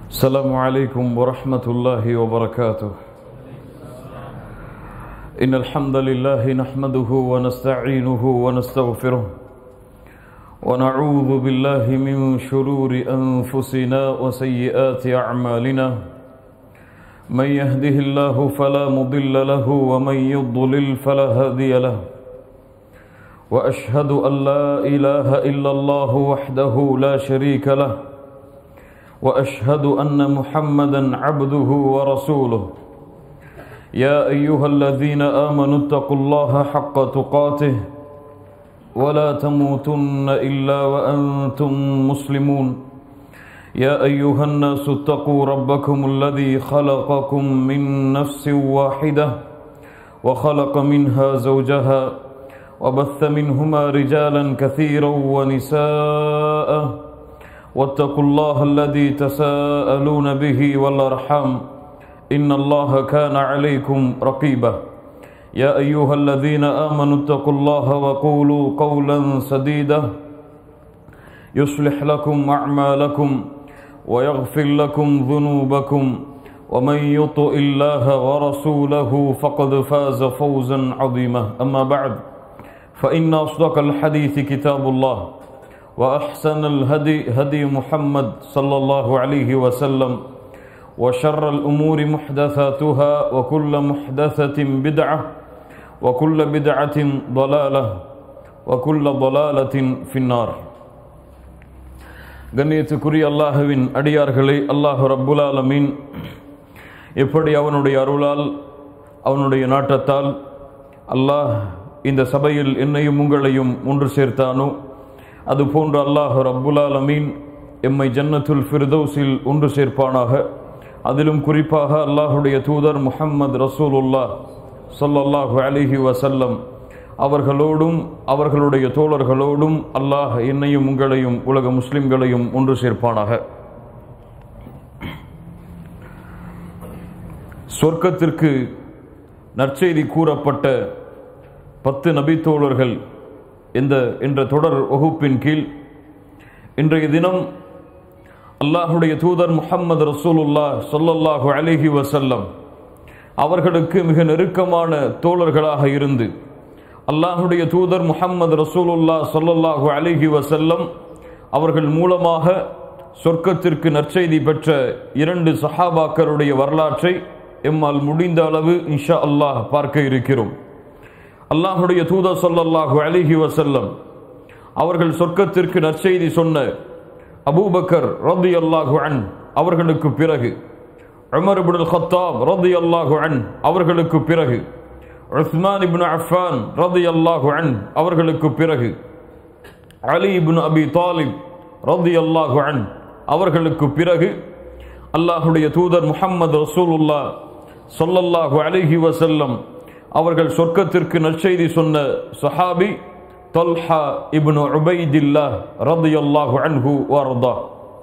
السلام عليكم ورحمة الله وبركاته إن الحمد لله نحمده ونستعينه ونستغفره ونعوذ بالله من شرور أنفسنا وسيئات أعمالنا من يهده الله فلا مضل له ومن يضلل فلا هادي له وأشهد أن لا إله إلا الله وحده لا شريك له واشهد ان محمدا عبده ورسوله يا ايها الذين امنوا اتقوا الله حق تقاته ولا تموتن الا وانتم مسلمون يا ايها الناس اتقوا ربكم الذي خلقكم من نفس واحده وخلق منها زوجها وبث منهما رجالا كثيرا ونساء واتقوا الله الذي تساءلون به والارحام ان الله كان عليكم رقيبا يا ايها الذين امنوا اتقوا الله وقولوا قولا سديدا يصلح لكم اعمالكم ويغفر لكم ذنوبكم ومن يطع الله ورسوله فقد فاز فوزا عظيما اما بعد فان اصدق الحديث كتاب الله وأحسن الهدي هدي محمد صلى الله عليه وسلم وشر الأمور محدثاتها وكل محدثة بدعة وكل بدعة ضلالة وكل ضلالة في النار கண்ணியத்துக்குரிய அல்லாஹுவின் அடியார்களே அல்லாஹ் ரப்புல் ஆலமீன் எப்படி அவனுடைய அருளால் அவனுடைய நாட்டத்தால் அல்லாஹ் இந்த சபையில் என்னையும் உங்களையும் ஒன்று சேர்த்தானோ அதுபோன்று அல்லாஹ் ரப்புல் ஆலமீன் எம்மை ஜன்னத்துல் ஃபிர்தௌஸில் ஒன்று சேர்ப்பானாக அதிலும் குறிப்பாக அல்லாஹுடைய தூதர் முஹம்மது ரசூலுல்லா சொல்லல்லாஹு அலிஹி வசல்லம் அவர்களோடும் அவர்களுடைய தோழர்களோடும் அல்லாஹ் என்னையும் உங்களையும் உலக முஸ்லிம்களையும் ஒன்று சேர்ப்பானாக சொர்க்கத்திற்கு நற்செய்தி கூறப்பட்ட பத்து நபித்தோழர்கள் இந்த என்ற தொடர் வகுப்பின் கீழ் இன்றைய தினம் அல்லாஹுடைய தூதர் முஹம்மது ரசூலுல்லா சொல்லல்லாஹு அலிஹி வசல்லம் அவர்களுக்கு மிக நெருக்கமான தோழர்களாக இருந்து அல்லாஹுடைய தூதர் முஹம்மது ரசூலுல்லா சொல்லல்லாஹு அலிஹி வசல்லம் அவர்கள் மூலமாக சொர்க்கத்திற்கு நற்செய்தி பெற்ற இரண்டு சஹாபாக்களுடைய வரலாற்றை எம்மால் முடிந்த அளவு இன்ஷா அல்லாஹ் பார்க்க இருக்கிறோம் அல்லாஹுடைய தூதர் சொல்லல்லாஹு அலிஹி வசல்லம் அவர்கள் சொர்க்கத்திற்கு நற்செய்தி சொன்ன அபூபக்கர் ரதி அல்லாஹு அன் அவர்களுக்கு பிறகு உமர் இப்னுல் ஹத்தாப் ரதி அல்லாஹு அன் அவர்களுக்கு பிறகு உஸ்மான் இப்னு அஃபான் ரதி அல்லாஹு அன் அவர்களுக்கு பிறகு அலி இப்னு அபி தாலிப் ரதி அல்லாஹு அன் அவர்களுக்கு பிறகு அல்லாஹுடைய தூதர் முஹம்மது ரசூலுல்லா சொல்லல்லாஹு அலிஹி வசல்லம் அவர்கள் சொர்க்கத்திற்கு நற்செய்தி சொன்ன சஹாபி தொல்ஹா இப்னு உபைதில்லா ரதியல்லாஹு அன்ஹு வாரதா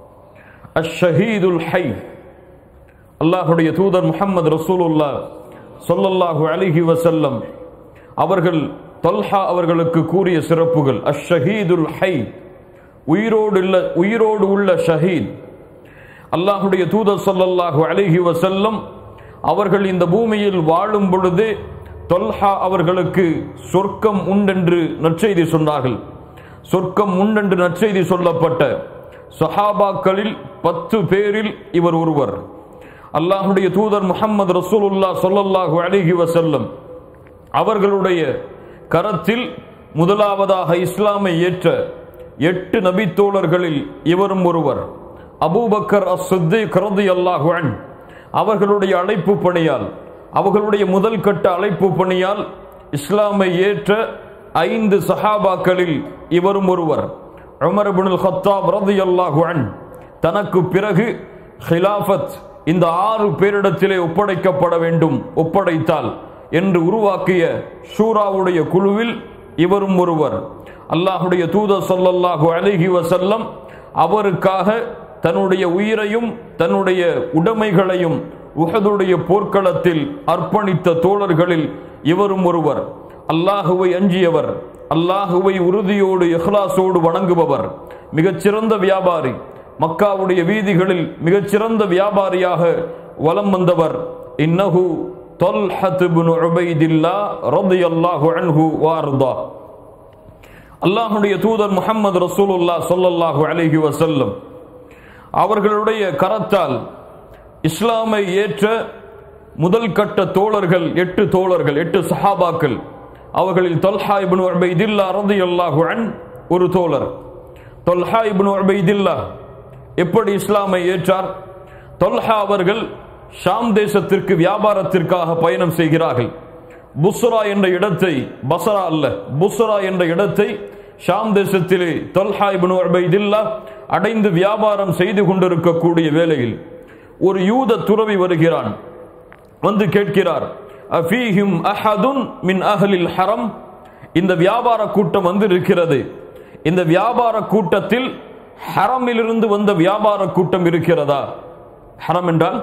அஷ்ஷஹீதுல் ஹை அல்லாஹுடைய தூதர் முஹம்மது ரசூலுல்லா சொல்லல்லாஹு அலிஹி வசல்லம் அவர்கள் தொல்ஹா அவர்களுக்கு கூறிய சிறப்புகள் அஷ்ஷஹீதுல் ஹை உயிரோடு உள்ள உயிரோடு உள்ள ஷஹீத் அல்லாஹுடைய தூதர் சொல்லல்லாஹு அலிஹி வசல்லம் அவர்கள் இந்த பூமியில் வாழும் பொழுதே தொல்ஹா அவர்களுக்கு சொர்க்கம் உண்டென்று நற்செய்தி சொன்னார்கள் சொர்க்கம் உண்டென்று நற்செய்தி சொல்லப்பட்ட சஹாபாக்களில் பத்து பேரில் இவர் ஒருவர் அல்லாஹுடைய தூதர் முகமது ரசூலுல்லா சொல்லல்லாஹு அலிஹி வசல்லம் அவர்களுடைய கரத்தில் முதலாவதாக இஸ்லாமை ஏற்ற எட்டு நபித்தோழர்களில் இவரும் ஒருவர் அபூபக்கர் அஸ் சித்தி கரதி அல்லாஹு அன் அவர்களுடைய அழைப்பு பணியால் அவர்களுடைய முதல் கட்ட அழைப்பு பணியால் இஸ்லாமை ஏற்ற ஐந்து சஹாபாக்களில் இவரும் ஒருவர் உமர் இப்னுல் ஹத்தாப் ரலியல்லாஹு அன் தனக்கு பிறகு ஹிலாஃபத் இந்த ஆறு பேரிடத்திலே ஒப்படைக்கப்பட வேண்டும் ஒப்படைத்தால் என்று உருவாக்கிய ஷூராவுடைய குழுவில் இவரும் ஒருவர் அல்லாஹுடைய தூதர் சொல்லல்லாஹு அலிஹி வசல்லம் அவருக்காக தன்னுடைய உயிரையும் தன்னுடைய உடைமைகளையும் உஹதுடைய போர்க்களத்தில் அர்ப்பணித்த தோழர்களில் இவரும் ஒருவர் அல்லாஹுவை அஞ்சியவர் அல்லாஹுவை உறுதியோடு இஹ்லாசோடு வணங்குபவர் மிகச்சிறந்த வியாபாரி மக்காவுடைய வீதிகளில் மிகச்சிறந்த வியாபாரியாக வலம் வந்தவர் இன்னஹு தொல்ஹத் இப்னு உபைதில்லா ரலியல்லாஹு அன்ஹு வார்தா அல்லாஹுடைய தூதர் முஹம்மது ரசூலுல்லா சொல்லல்லாஹு அலைஹி வஸல்லம் அவர்களுடைய கரத்தால் இஸ்லாமை ஏற்ற முதல் கட்ட தோழர்கள் எட்டு தோழர்கள் எட்டு சஹாபாக்கள் அவர்களில் தொல்ஹா இப்னு உபைதில்லா ரலியல்லாஹு அன் ஒரு தோழர் தொல்ஹா இப்னு உபைதில்லா எப்படி இஸ்லாமை ஏற்றார் தொல்ஹா அவர்கள் ஷாம் தேசத்திற்கு வியாபாரத்திற்காக பயணம் செய்கிறார்கள் புஸ்ரா என்ற இடத்தை பசரா அல்ல புஸ்ரா என்ற இடத்தை ஷாம் தேசத்திலே தொல்ஹா இப்னு உபைதில்லா அடைந்து வியாபாரம் செய்து கொண்டிருக்கக்கூடிய வேளையில் ஒரு யூத துறவி வருகிறான் வந்து கேட்கிறார் அஃபீஹிம் அஹதுன் மின் அஹலில் ஹரம் இந்த வியாபார கூட்டம் வந்து இருக்கிறது இந்த வியாபார கூட்டத்தில் ஹரமிலிருந்து வந்த வியாபார கூட்டம் இருக்கிறதா ஹரம் என்றால்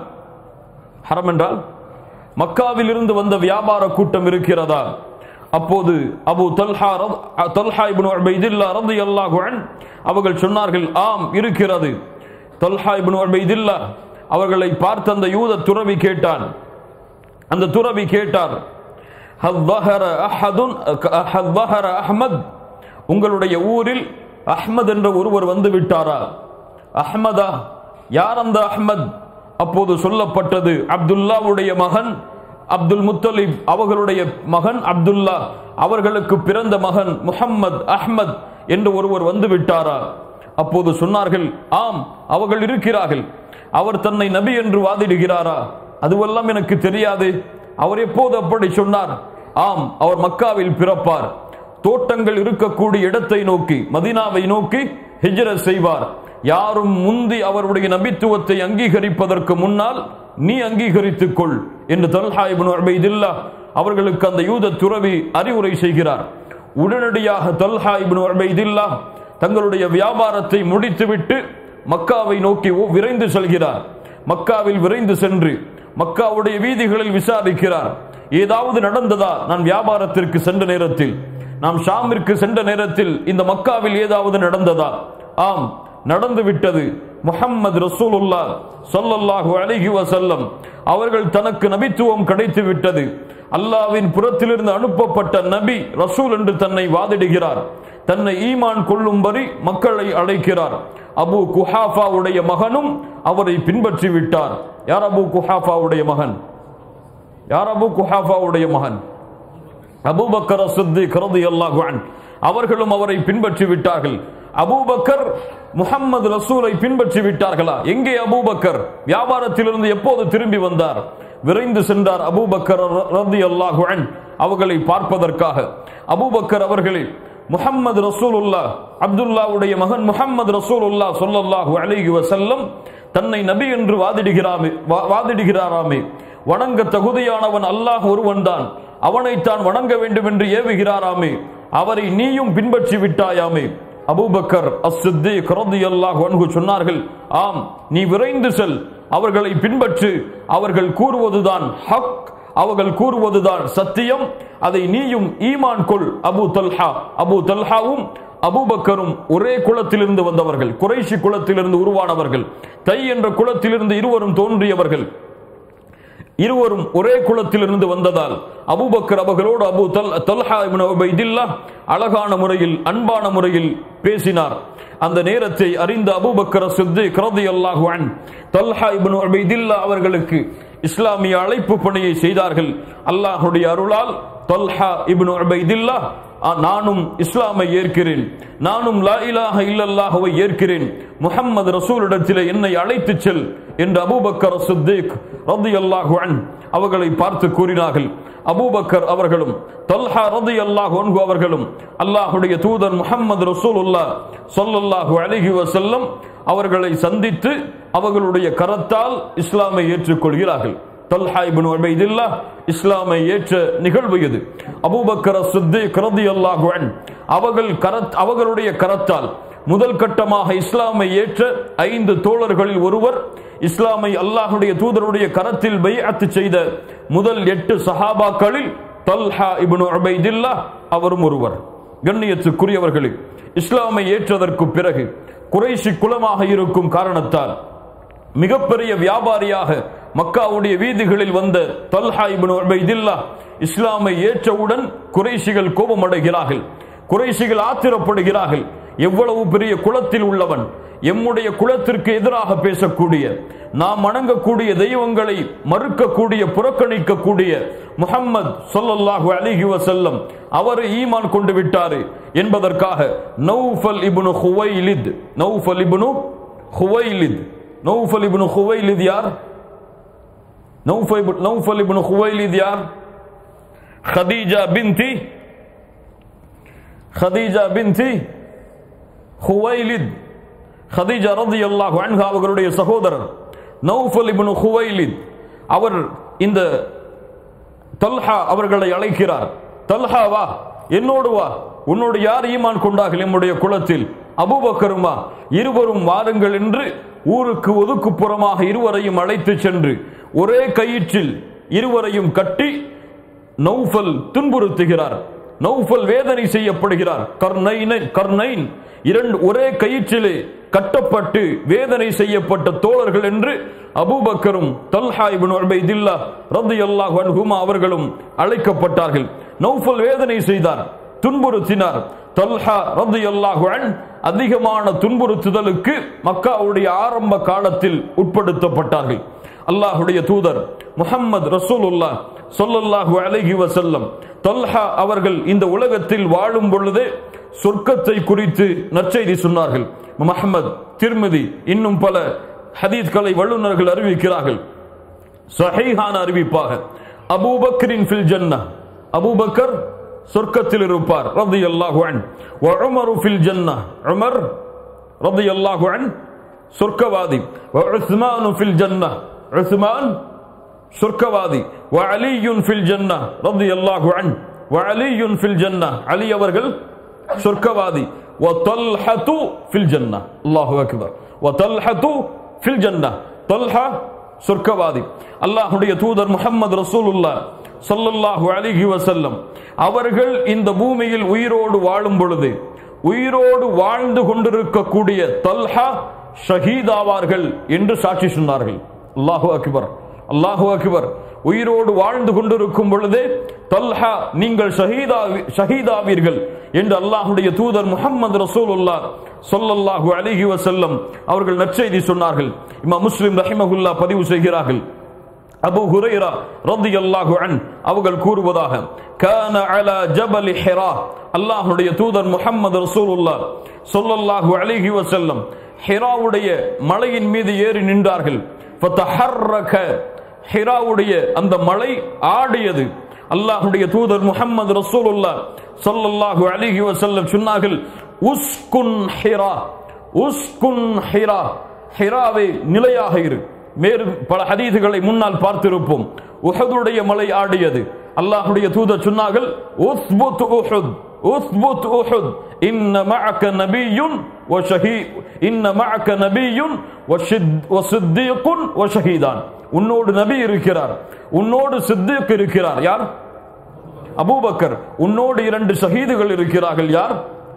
ஹரம் என்றால் மக்காவிலிருந்து வந்த வியாபார கூட்டம் இருக்கிறதா அப்போது அபு தல்ஹா ரத்- தல்ஹா இப்னு உபைதில்லா ரலியல்லாஹு அன் அவர்கள் சொன்னார்கள் ஆம் இருக்கிறது தல்ஹா இப்னு உபைதில்லா அவர்களை பார்த்த அந்த யூத துறவி கேட்டான் அந்த துறவி கேட்டார் "ஹல் ظهر أحد هل ظهر அஹ்மத் உங்களுடைய ஊரில் அஹ்மத் என்ற ஒருவர் வந்து விட்டாரா அஹ்மதா யார் அந்த அஹ்மத் அப்போது சொல்லப்பட்டது அப்துல்லாவுடைய மகன் அப்துல் முத்தலிப் அவர்களுடைய மகன் அப்துல்லா அவர்களுக்கு பிறந்த மகன் முஹம்மத் அஹ்மத் என்று ஒருவர் வந்து விட்டாரா அப்போது சொன்னார்கள் ஆம் அவர்கள் இருக்கிறார்கள் அவர் தன்னை நபி என்று வாதிடுகிறாரா அதுவெல்லாம் எனக்கு தெரியாது அவர் எப்போது அப்படி சொன்னார் ஆம் அவர் மக்காவில் பிறப்பார் தோட்டங்கள் இருக்கக்கூடிய இடத்தை நோக்கி மதீனாவை நோக்கி ஹிஜ்ரத் செய்வார் யாரும் முந்தி அவருடைய நபித்துவத்தை அங்கீகரிப்பதற்கு முன்னால் நீ அங்கீகரித்துக் கொள் என்று தல்ஹா இப்னு உபைதில்லா அவர்களுக்கு அந்த யூத துறவி அறிவுரை செய்கிறார் உடனடியாக தல்ஹா இப்னு உபைதில்லா தங்களுடைய வியாபாரத்தை முடித்துவிட்டு மக்காவை நோக்கி ஓ- விரைந்து செல்கிறார் மக்காவில் விரைந்து சென்று மக்காவுடைய வீதிகளில் விசாரிக்கிறார் ஏதாவது நடந்ததா நான் வியாபாரத்திற்கு சென்ற நேரத்தில் நாம் ஷாமிற்கு சென்ற நேரத்தில் இந்த மக்காவில் ஏதாவது நடந்ததா ஆம் நடந்து விட்டது முஹம்மது ரசூலுல்லா ஸல்லல்லாஹு அலைஹி வஸல்லம் அவர்கள் தனக்கு நபித்துவம் கிடைத்து விட்டது அல்லாவின் புறத்திலிருந்து அனுப்பப்பட்ட நபி ரசூல் என்று தன்னை வாதிடுகிறார் தன்னை ஈமான் கொள்ளும்படி மக்களை அழைக்கிறார் அபு குஹாஃபாவுடைய மகனும் அவரை பின்பற்றி விட்டார் யார் அபு குஹாஃபாவுடைய மகன் யார் அபு குஹாஃபாவுடைய மகன் அபூபக்கர் சித்திக் ரலியல்லாஹு அன்ஹு அவர்களும் அவரை பின்பற்றி விட்டார்கள் அபூபக்கர் முஹம்மது ரசூலை பின்பற்றி விட்டார்களா எங்கே அபூபக்கர் வியாபாரத்திலிருந்து எப்போது திரும்பி வந்தார் விரைந்து சென்றார் அபூபக்கர் ரலியல்லாஹு அன்ஹு அவர்களை பார்ப்பதற்காக அபூபக்கர் அவர்களே முஹம்மது ரசூலுல்லா அப்துல்லாவுடைய மகன் முஹம்மது ரசூலுல்லா ஸல்லல்லாஹு அலைஹி வஸல்லம் தன்னை நபி என்று வாதிடுகிறாமே வா- வாதிடுகிறாராமே வணங்க தகுதியானவன் அல்லாஹ் ஒருவன்தான் அவனைத்தான் வணங்க வேண்டும் என்று ஏவுகிறாராமே அவரை நீயும் பின்பற்றி விட்டாயாமே அபூபக்கர் அஸ்-சித்தீக் ரலியல்லாஹு அன்ஹு சொன்னார்கள் ஆம் நீ விரைந்து செல் அவர்களை பின்பற்று அவர்கள் கூறுவதுதான் ஹக் அவர்கள் கூறுவதுதான் சத்தியம் அதை நீயும் ஈமான் கொள் அபு தல்ஹா அபு தல்ஹாவும் அபூபக்கரும் ஒரே குலத்திலிருந்து வந்தவர்கள் குறைஷி குலத்திலிருந்து உருவானவர்கள் தை என்ற குலத்திலிருந்து இருவரும் தோன்றியவர்கள் இருவரும் ஒரே குலத்திலிருந்து வந்ததால் அபூபக்கர் அவர்களோடு அபு தல் தல்ஹா இப்னு உபைதில்லா அழகான முறையில் அன்பான முறையில் பேசினார் அந்த நேரத்தை அறிந்த அபூபக்கர் சித்திக் ரலியல்லாஹு அன் தல்ஹா இப்னு உபைதில்லா அவர்களுக்கு இஸ்லாமிய அழைப்பு பணியை செய்தார்கள் அல்லாஹ்வுடைய அருளால் தல்ஹா இப்னு உபைதில்லா "ஆ, நானும் இஸ்லாமை ஏற்கிறேன் நானும் லா இலாஹ இல்லல்லாஹுவை ஏற்கிறேன் முஹம்மது ரசூலிடத்திலே என்னை அழைத்துச் செல் என்று அபூபக்கர் சித்திக் ரலியல்லாஹு அன் அவர்களை பார்த்து கூறினார்கள் அபூபக்கர் அவர்களும் தல்ஹா ரலியல்லாஹு அன்ஹு அவர்களும் அல்லாஹ்வுடைய தூதர் முஹம்மது ரசூலுல்லா ஸல்லல்லாஹு அலைஹி வஸல்லம் அவர்களை சந்தித்து அவர்களுடைய கரத்தால் இஸ்லாமை ஏற்றுக்கொள்கிறார்கள் தல்ஹா இப்னு உபைதில்லா இஸ்லாமை ஏற்ற நிகழ்வு இது அபூபக்கர் சித்திக் ரலியல்லாஹு அன் அவர்கள் கரத் அவர்களுடைய கரத்தால் முதல் கட்டமாக இஸ்லாமை ஏற்ற ஐந்து தோழர்களில் ஒருவர் இஸ்லாமை அல்லாஹ்வுடைய தூதருடைய கரத்தில் பைஅத் செய்த முதல் எட்டு சஹாபாக்களில் தல்ஹா இப்னு உபைதில்லா அவரும் ஒருவர் கண்ணியத்துக்குரியவர்களே இஸ்லாமை ஏற்றதற்கு பிறகு குறைஷி குலமாக இருக்கும் காரணத்தால் மிகப்பெரிய வியாபாரியாக மக்காவுடைய வீதிகளில் வந்த தல்ஹா இப்னு உபைதில்லா இஸ்லாமை ஏற்றவுடன் குறைஷிகள் கோபமடைகிறார்கள் குறைஷிகள் ஆத்திரப்படுகிறார்கள் எவ்வளவு பெரிய குலத்தில் உள்ளவன் எம்முடைய குலத்திற்கு எதிராக பேசக்கூடிய நாம் வணங்கக்கூடிய தெய்வங்களை மறுக்கக்கூடிய புறக்கணிக்கக்கூடிய முஹம்மது சொல்லல்லாஹு அலிஹி வசல்லம் அவர் ஈமான் கொண்டு விட்டாரு என்பதற்காக நௌஃபல் இப்னு ஹுவைலித் நௌஃபல் இப்னு ஹுவைலித் நௌஃபல் இப்னு ஹுவைலித் யார் நௌஃபல் இப்னு- நௌஃபல் இப்னு ஹுவைலித் யார் خديجة بنتي خديجة بنتي ஹுவைலித் ஹதீஜா ரதியல்லாஹு அன்ஹா அவர்களுடைய சகோதரர் நௌஃபல் இப்னு ஹுவைலித் அவர் இந்த தல்ஹா அவர்களை அழைக்கிறார் தல்ஹா வா என்னோடு வா உன்னோடு யார் ஈமான் கொண்டார்கள் நம்முடைய குலத்தில் அபூபக்கருமா இருவரும் வாருங்கள் என்று ஊருக்கு ஒதுக்குப்புறமாக இருவரையும் அழைத்து சென்று ஒரே கயிற்றில் இருவரையும் கட்டி நௌஃபல் துன்புறுத்துகிறார் நௌஃபல் வேதனை செய்யப்படுகிறார் கர்னைன் கர்னைன் இரண்டு ஒரே கயிற்றிலே கட்டப்பட்டு வேதனை செய்யப்பட்ட தோழர்கள் என்று அபூபக்கரும் தல்ஹா இப்னு உபைதில்லா ரலியல்லாஹு அன்ஹுமா அவர்களும் அழைக்கப்பட்டார்கள் நௌஃபல் வேதனை செய்தார் துன்புறுத்தினார் தல்ஹா ரலியல்லாஹு அன் அதிகமான துன்புறுத்துதலுக்கு மக்காவுடைய ஆரம்ப காலத்தில் உட்படுத்தப்பட்டார்கள் அல்லாஹுடைய தூதர் முஹம்மது ரசூலுல்லாஹ் ஸல்லல்லாஹு அலைஹி வஸல்லம் தல்ஹா அவர்கள் இந்த உலகத்தில் வாழும் பொழுதே சொர்க்கத்தை குறித்து நற்செய்தி சொன்னார்கள் முஹம்மது திருமதி இன்னும் பல ஹதீத்களை வல்லுநர்கள் அறிவிக்கிறார்கள் சஹீஹான அறிவிப்பாக அபூபக்கரின் ஃபில் ஜன்னா அபூபக்கர் சொர்க்கத்தில் இருப்பார் ரலியல்லாஹு அன் வ உமரு ஃபில் ஜன்னா உமர் ரலியல்லாஹு அன் சொர்க்கவாதி வ உஸ்மானு ஃபில் ஜன்னா உஸ்மான் சொர்க்கவாதி வ அலியுன் ஃபில் ஜன்னா ரலியல்லாஹு அன் வ அலியுன் ஃபில் ஜன்னா அலி அவர்கள் சொர்க்கவாதி வ தல்ஹது ஃபில் ஜன்னா அல்லாஹு அக்பர் வ தல்ஹது ஃபில் ஜன்னா தல்ஹா சொர்க்கவாதி அல்லாஹுடைய தூதர் முஹம்மது ரசூலுல்லா ஸல்லல்லாஹு அலைஹி வஸல்லம் அவர்கள் இந்த பூமியில் உயிரோடு வாழும் பொழுது உயிரோடு வாழ்ந்து கொண்டிருக்கக்கூடிய தல்ஹா ஷஹீதாவார்கள் என்று சாட்சி சொன்னார்கள் அல்லாஹு அக்பர் அல்லாஹு அக்பர் உயிரோடு வாழ்ந்து கொண்டிருக்கும் பொழுதே தல்ஹா நீங்கள் ஷஹீதா ஷஹீதாவீர்கள் என்று அல்லாஹுடைய தூதர் முஹம்மது ரசூலுல்லா ஸல்லல்லாஹு அலைஹி வஸல்லம் அவர்கள் நற்செய்தி சொன்னார்கள் இமாம் முஸ்லிம் ரஹிமகுல்லா பதிவு செய்கிறார்கள் அபு ஹுரைரா ரலியல்லாஹு அன் அவர்கள் கூறுவதாக கான அலா ஜபல் ஹிரா அல்லாஹ்வுடைய தூதர் முஹம்மது ரசூலுல்லாஹ் ஸல்லல்லாஹு அலைஹி வஸல்லம் ஹிராவுடைய மலையின் மீது ஏறி நின்றார்கள் ஃபதஹர்ரக ஹிராவுடைய அந்த மலை ஆடியது அல்லாஹ்வுடைய தூதர் முஹம்மது ரசூலுல்லாஹ் ஸல்லல்லாஹு அலைஹி வஸல்லம் சொன்னார்கள் உஸ்குன் ஹிரா உஸ்குன் ஹிரா ஹிராவே நிலையாக இரு வேறு பல ஹதீதுகளை முன்னால் பார்த்திருப்போம் உஹதுடைய மலை ஆடியது அல்லாஹ்வுடைய தூதர் சொன்னார்கள் உஸ்புத் உஹுத் உஸ்புத் உஹுத் இன்ன மஅக நபியுன் வ ஷஹீ இன்ன மஅக நபியுன் வ ஷித் வ சித்தீகுன் வ ஷஹீதான் உன்னோடு நபி இருக்கிறார் உன்னோடு சித்திக் இருக்கிறார் யார் அபூபக்கர் உன்னோடு இரண்டு ஷஹீதுகள் இருக்கிறார்கள் யார்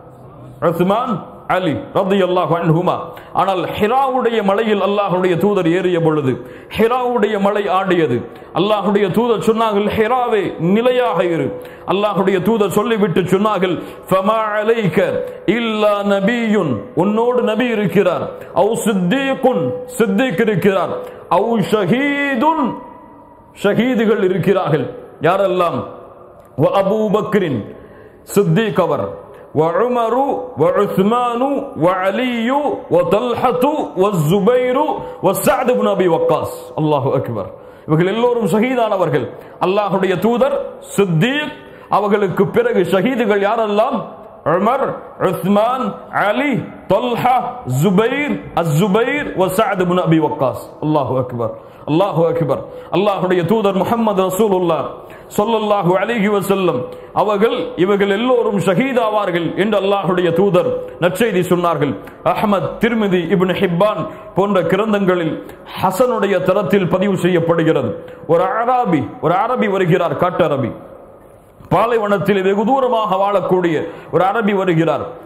உஸ்மான் அலி ரலியல்லாஹு அன்ஹுமா ஆனால் ஹிராவுடைய மலையில் அல்லாஹ்வுடைய தூதர் ஏறிய பொழுது ஹிராவுடைய மலை ஆடியது அல்லாஹ்வுடைய தூதர் சொன்னார்கள் ஹிராவே நிலையாக இரு அல்லாஹ்வுடைய தூதர் சொல்லிவிட்டு சொன்னார்கள் ஃபமா அலைக இல்லா நபியுன் உன்னோடு நபி இருக்கிறார் அவு சித்தீகுன் சித்திக் இருக்கிறார் அவு ஷஹீதுன் ஷஹீதுகள் இருக்கிறார்கள் யாரெல்லாம் வ அபூ பக்ரின் சித்திக் அவர் وعمر وعثمان وعلي وطلحة والزبير وسعد بن أبي وقاص الله أكبر இவர்கள் எல்லோரும் ஷஹீதானவர்கள் அல்லாஹுடைய தூதர் சித்தீக் அவர்களுக்கு பிறகு ஷஹீதுகள் யாரெல்லாம் Umar Usman Ali Talha Zubair அஸ்ஸுபைர் வசஅத் இப்னு அபி வக்காஸ் அல்லாஹு அக்பர் அல்லாஹு அக்பர் அல்லாஹுடைய தூதர் முஹம்மது ரசூலுல்லாஹ் சொல்லல்லாஹு அலைஹி வஸல்லம் அவர்கள் இவர்கள் எல்லோரும் ஷஹீதாவார்கள் என்று அல்லாஹுடைய தூதர் நற்செய்தி சொன்னார்கள் அஹ்மத் திருமிதி இப்னு ஹிப்பான் போன்ற கிரந்தங்களில் ஹசனுடைய தரத்தில் பதிவு செய்யப்படுகிறது ஒரு அராபி ஒரு அரபி வருகிறார் காட்டு அரபி பாலைவனத்தில் வெகு தூரமாக வாழக்கூடிய ஒரு அரபி வருகிறார்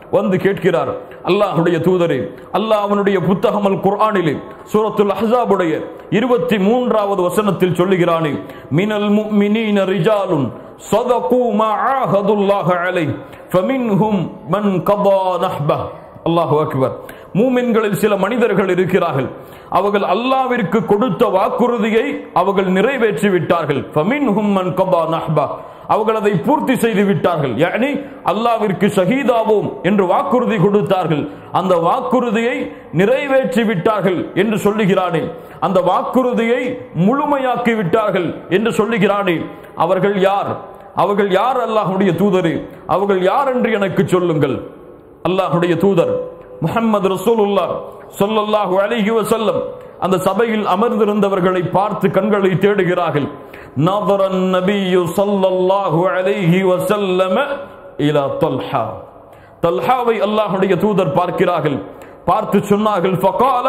வந்து கேட்கிறார் அல்லாஹ்வுடைய தூதரே அல்லாஹ் அவனுடைய புத்தகம் அல் குர்ஆனிலே சூரத்துல் அஹ்ஸாபுடைய இருபத்தி மூன்றாவது வசனத்தில் சொல்லுகிறானே மினல் முஃமினீன ரிஜாலுன் صدقوا ما عاهدوا الله عليه فمنهم من قضى نحبه அல்லாஹு அக்பர் மூமின்களில் சில மனிதர்கள் இருக்கிறார்கள் அவர்கள் அல்லாவிற்கு கொடுத்த வாக்குறுதியை அவர்கள் நிறைவேற்றி விட்டார்கள் ஃபமின்ஹும் மன் கபா நஹ்பா அவர்கள் அதை பூர்த்தி செய்து விட்டார்கள் யானி அல்லாவிற்கு ஷஹீதாவோம் என்று வாக்குறுதி கொடுத்தார்கள் அந்த வாக்குறுதியை நிறைவேற்றி விட்டார்கள் என்று சொல்லுகிறானே அந்த வாக்குறுதியை முழுமையாக்கி விட்டார்கள் என்று சொல்லுகிறானே அவர்கள் யார் அவர்கள் யார் அல்லாஹ்வுடைய தூதரே அவர்கள் யார் என்று எனக்கு சொல்லுங்கள் அல்லாஹ்வுடைய தூதர் முஹம்மது ரசூலுல்லாஹ் ஸல்லல்லாஹு அலைஹி வஸல்லம் அந்த சபையில் அமர்ந்திருந்தவர்களை பார்த்து கண்களை தேடுகிறார்கள் நதரன் நபியு ஸல்லல்லாஹு அலைஹி வஸல்லம இலா தல்ஹா தல்ஹாவை அல்லாஹ்வுடைய தூதர் பார்க்கிறார்கள் பார்த்து சொன்னார்கள் ஃபகால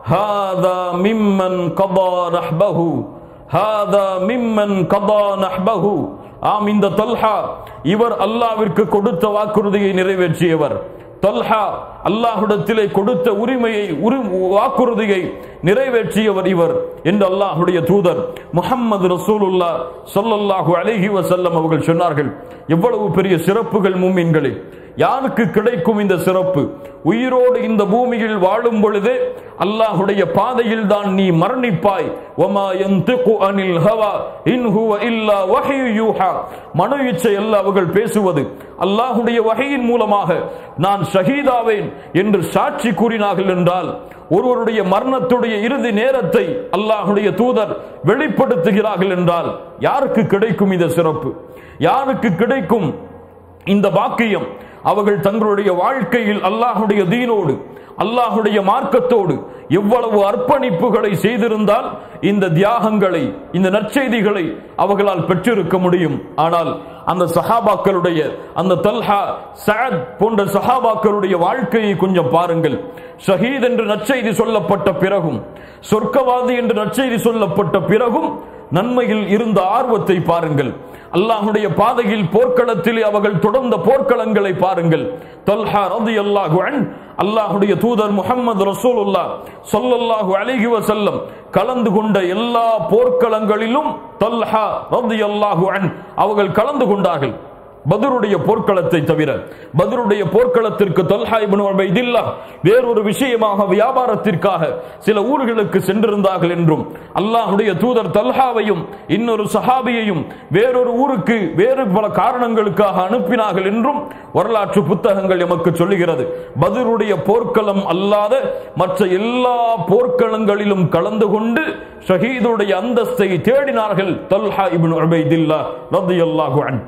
ஹாதா மிம்மன் கபா ரஹ்பஹு ஹாதா மிம்மன் கபா நஹ்பஹு ஆம் இந்த தல்ஹா இவர் அல்லாவிற்கு கொடுத்த வாக்குறுதியை நிறைவேற்றியவர் தல்ஹா அல்லாஹ்விடத்திலே கொடுத்த உரிமையை உரி வாக்குறுதியை நிறைவேற்றியவர் இவர் என்று அல்லாஹ்வுடைய தூதர் முஹம்மது ரசூலுல்லா ஸல்லல்லாஹு அலைஹி வஸல்லம் அவர்கள் சொன்னார்கள் எவ்வளவு பெரிய சிறப்புகள் மூமின்களே யாருக்கு கிடைக்கும் இந்த சிறப்பு உயிரோடு இந்த பூமியில் வாழும் பொழுதே அல்லாஹுடைய பாதையில் தான் நீ மரணிப்பாய் ஒமா யந்திகு அனில் ஹவா இன் ஹுவ இல்லா வஹீ யூஹா மனு இச்சை அல்ல அவர்கள் பேசுவது அல்லாஹுடைய வகையின் மூலமாக நான் ஷஹீதாவேன் என்று சாட்சி கூறினார்கள் என்றால் ஒருவருடைய மரணத்துடைய இறுதி நேரத்தை அல்லாஹுடைய தூதர் வெளிப்படுத்துகிறார்கள் என்றால் யாருக்கு கிடைக்கும் இந்த சிறப்பு யாருக்கு கிடைக்கும் இந்த பாக்கியம் அவர்கள் தங்களுடைய வாழ்க்கையில் அல்லாஹுடைய தீனோடு அல்லாஹுடைய மார்க்கத்தோடு எவ்வளவு அர்ப்பணிப்புகளை செய்திருந்தால் இந்த தியாகங்களை இந்த நற்செய்திகளை அவர்களால் பெற்றிருக்க முடியும் ஆனால் அந்த சஹாபாக்களுடைய அந்த தல்ஹா சஅத் போன்ற சஹாபாக்களுடைய வாழ்க்கையை கொஞ்சம் பாருங்கள் ஷஹீத் என்று நற்செய்தி சொல்லப்பட்ட பிறகும் சொர்க்கவாதி என்று நற்செய்தி சொல்லப்பட்ட பிறகும் நன்மையில் இருந்த ஆர்வத்தை பாருங்கள் அல்லாஹுடைய பாதையில் போர்க்களத்தில் அவர்கள் தொடர்ந்த போர்க்களங்களை பாருங்கள் தல்ஹா ரலியல்லாஹு அன் அல்லாஹுடைய தூதர் முஹம்மது ரசூலுல்லாஹ் ஸல்லல்லாஹு அலைஹி வஸல்லம் கலந்து கொண்ட எல்லா போர்க்களங்களிலும் தல்ஹா ரலியல்லாஹு அன் அவர்கள் கலந்து கொண்டார்கள் பதருடைய போர்க்களத்தை தவிர பதருடைய போர்க்களத்திற்கு தொல்ஹா இப்னு உபைதில்லா வேறொரு விஷயமாக வியாபாரத்திற்காக சில ஊர்களுக்கு சென்றிருந்தார்கள் என்றும் அல்லாஹுடைய தூதர் தல்ஹாவையும் இன்னொரு சஹாபியையும் வேறொரு ஊருக்கு வேறு பல காரணங்களுக்காக அனுப்பினார்கள் என்றும் வரலாற்று புத்தகங்கள் எமக்கு சொல்லுகிறது பதருடைய போர்க்களம் அல்லாத மற்ற எல்லா போர்க்களங்களிலும் கலந்து கொண்டு ஷஹீதுடைய அந்தஸ்தை தேடினார்கள் தல்ஹா இப்னு உபைதில்லா ரலியல்லாஹு அன்ஹு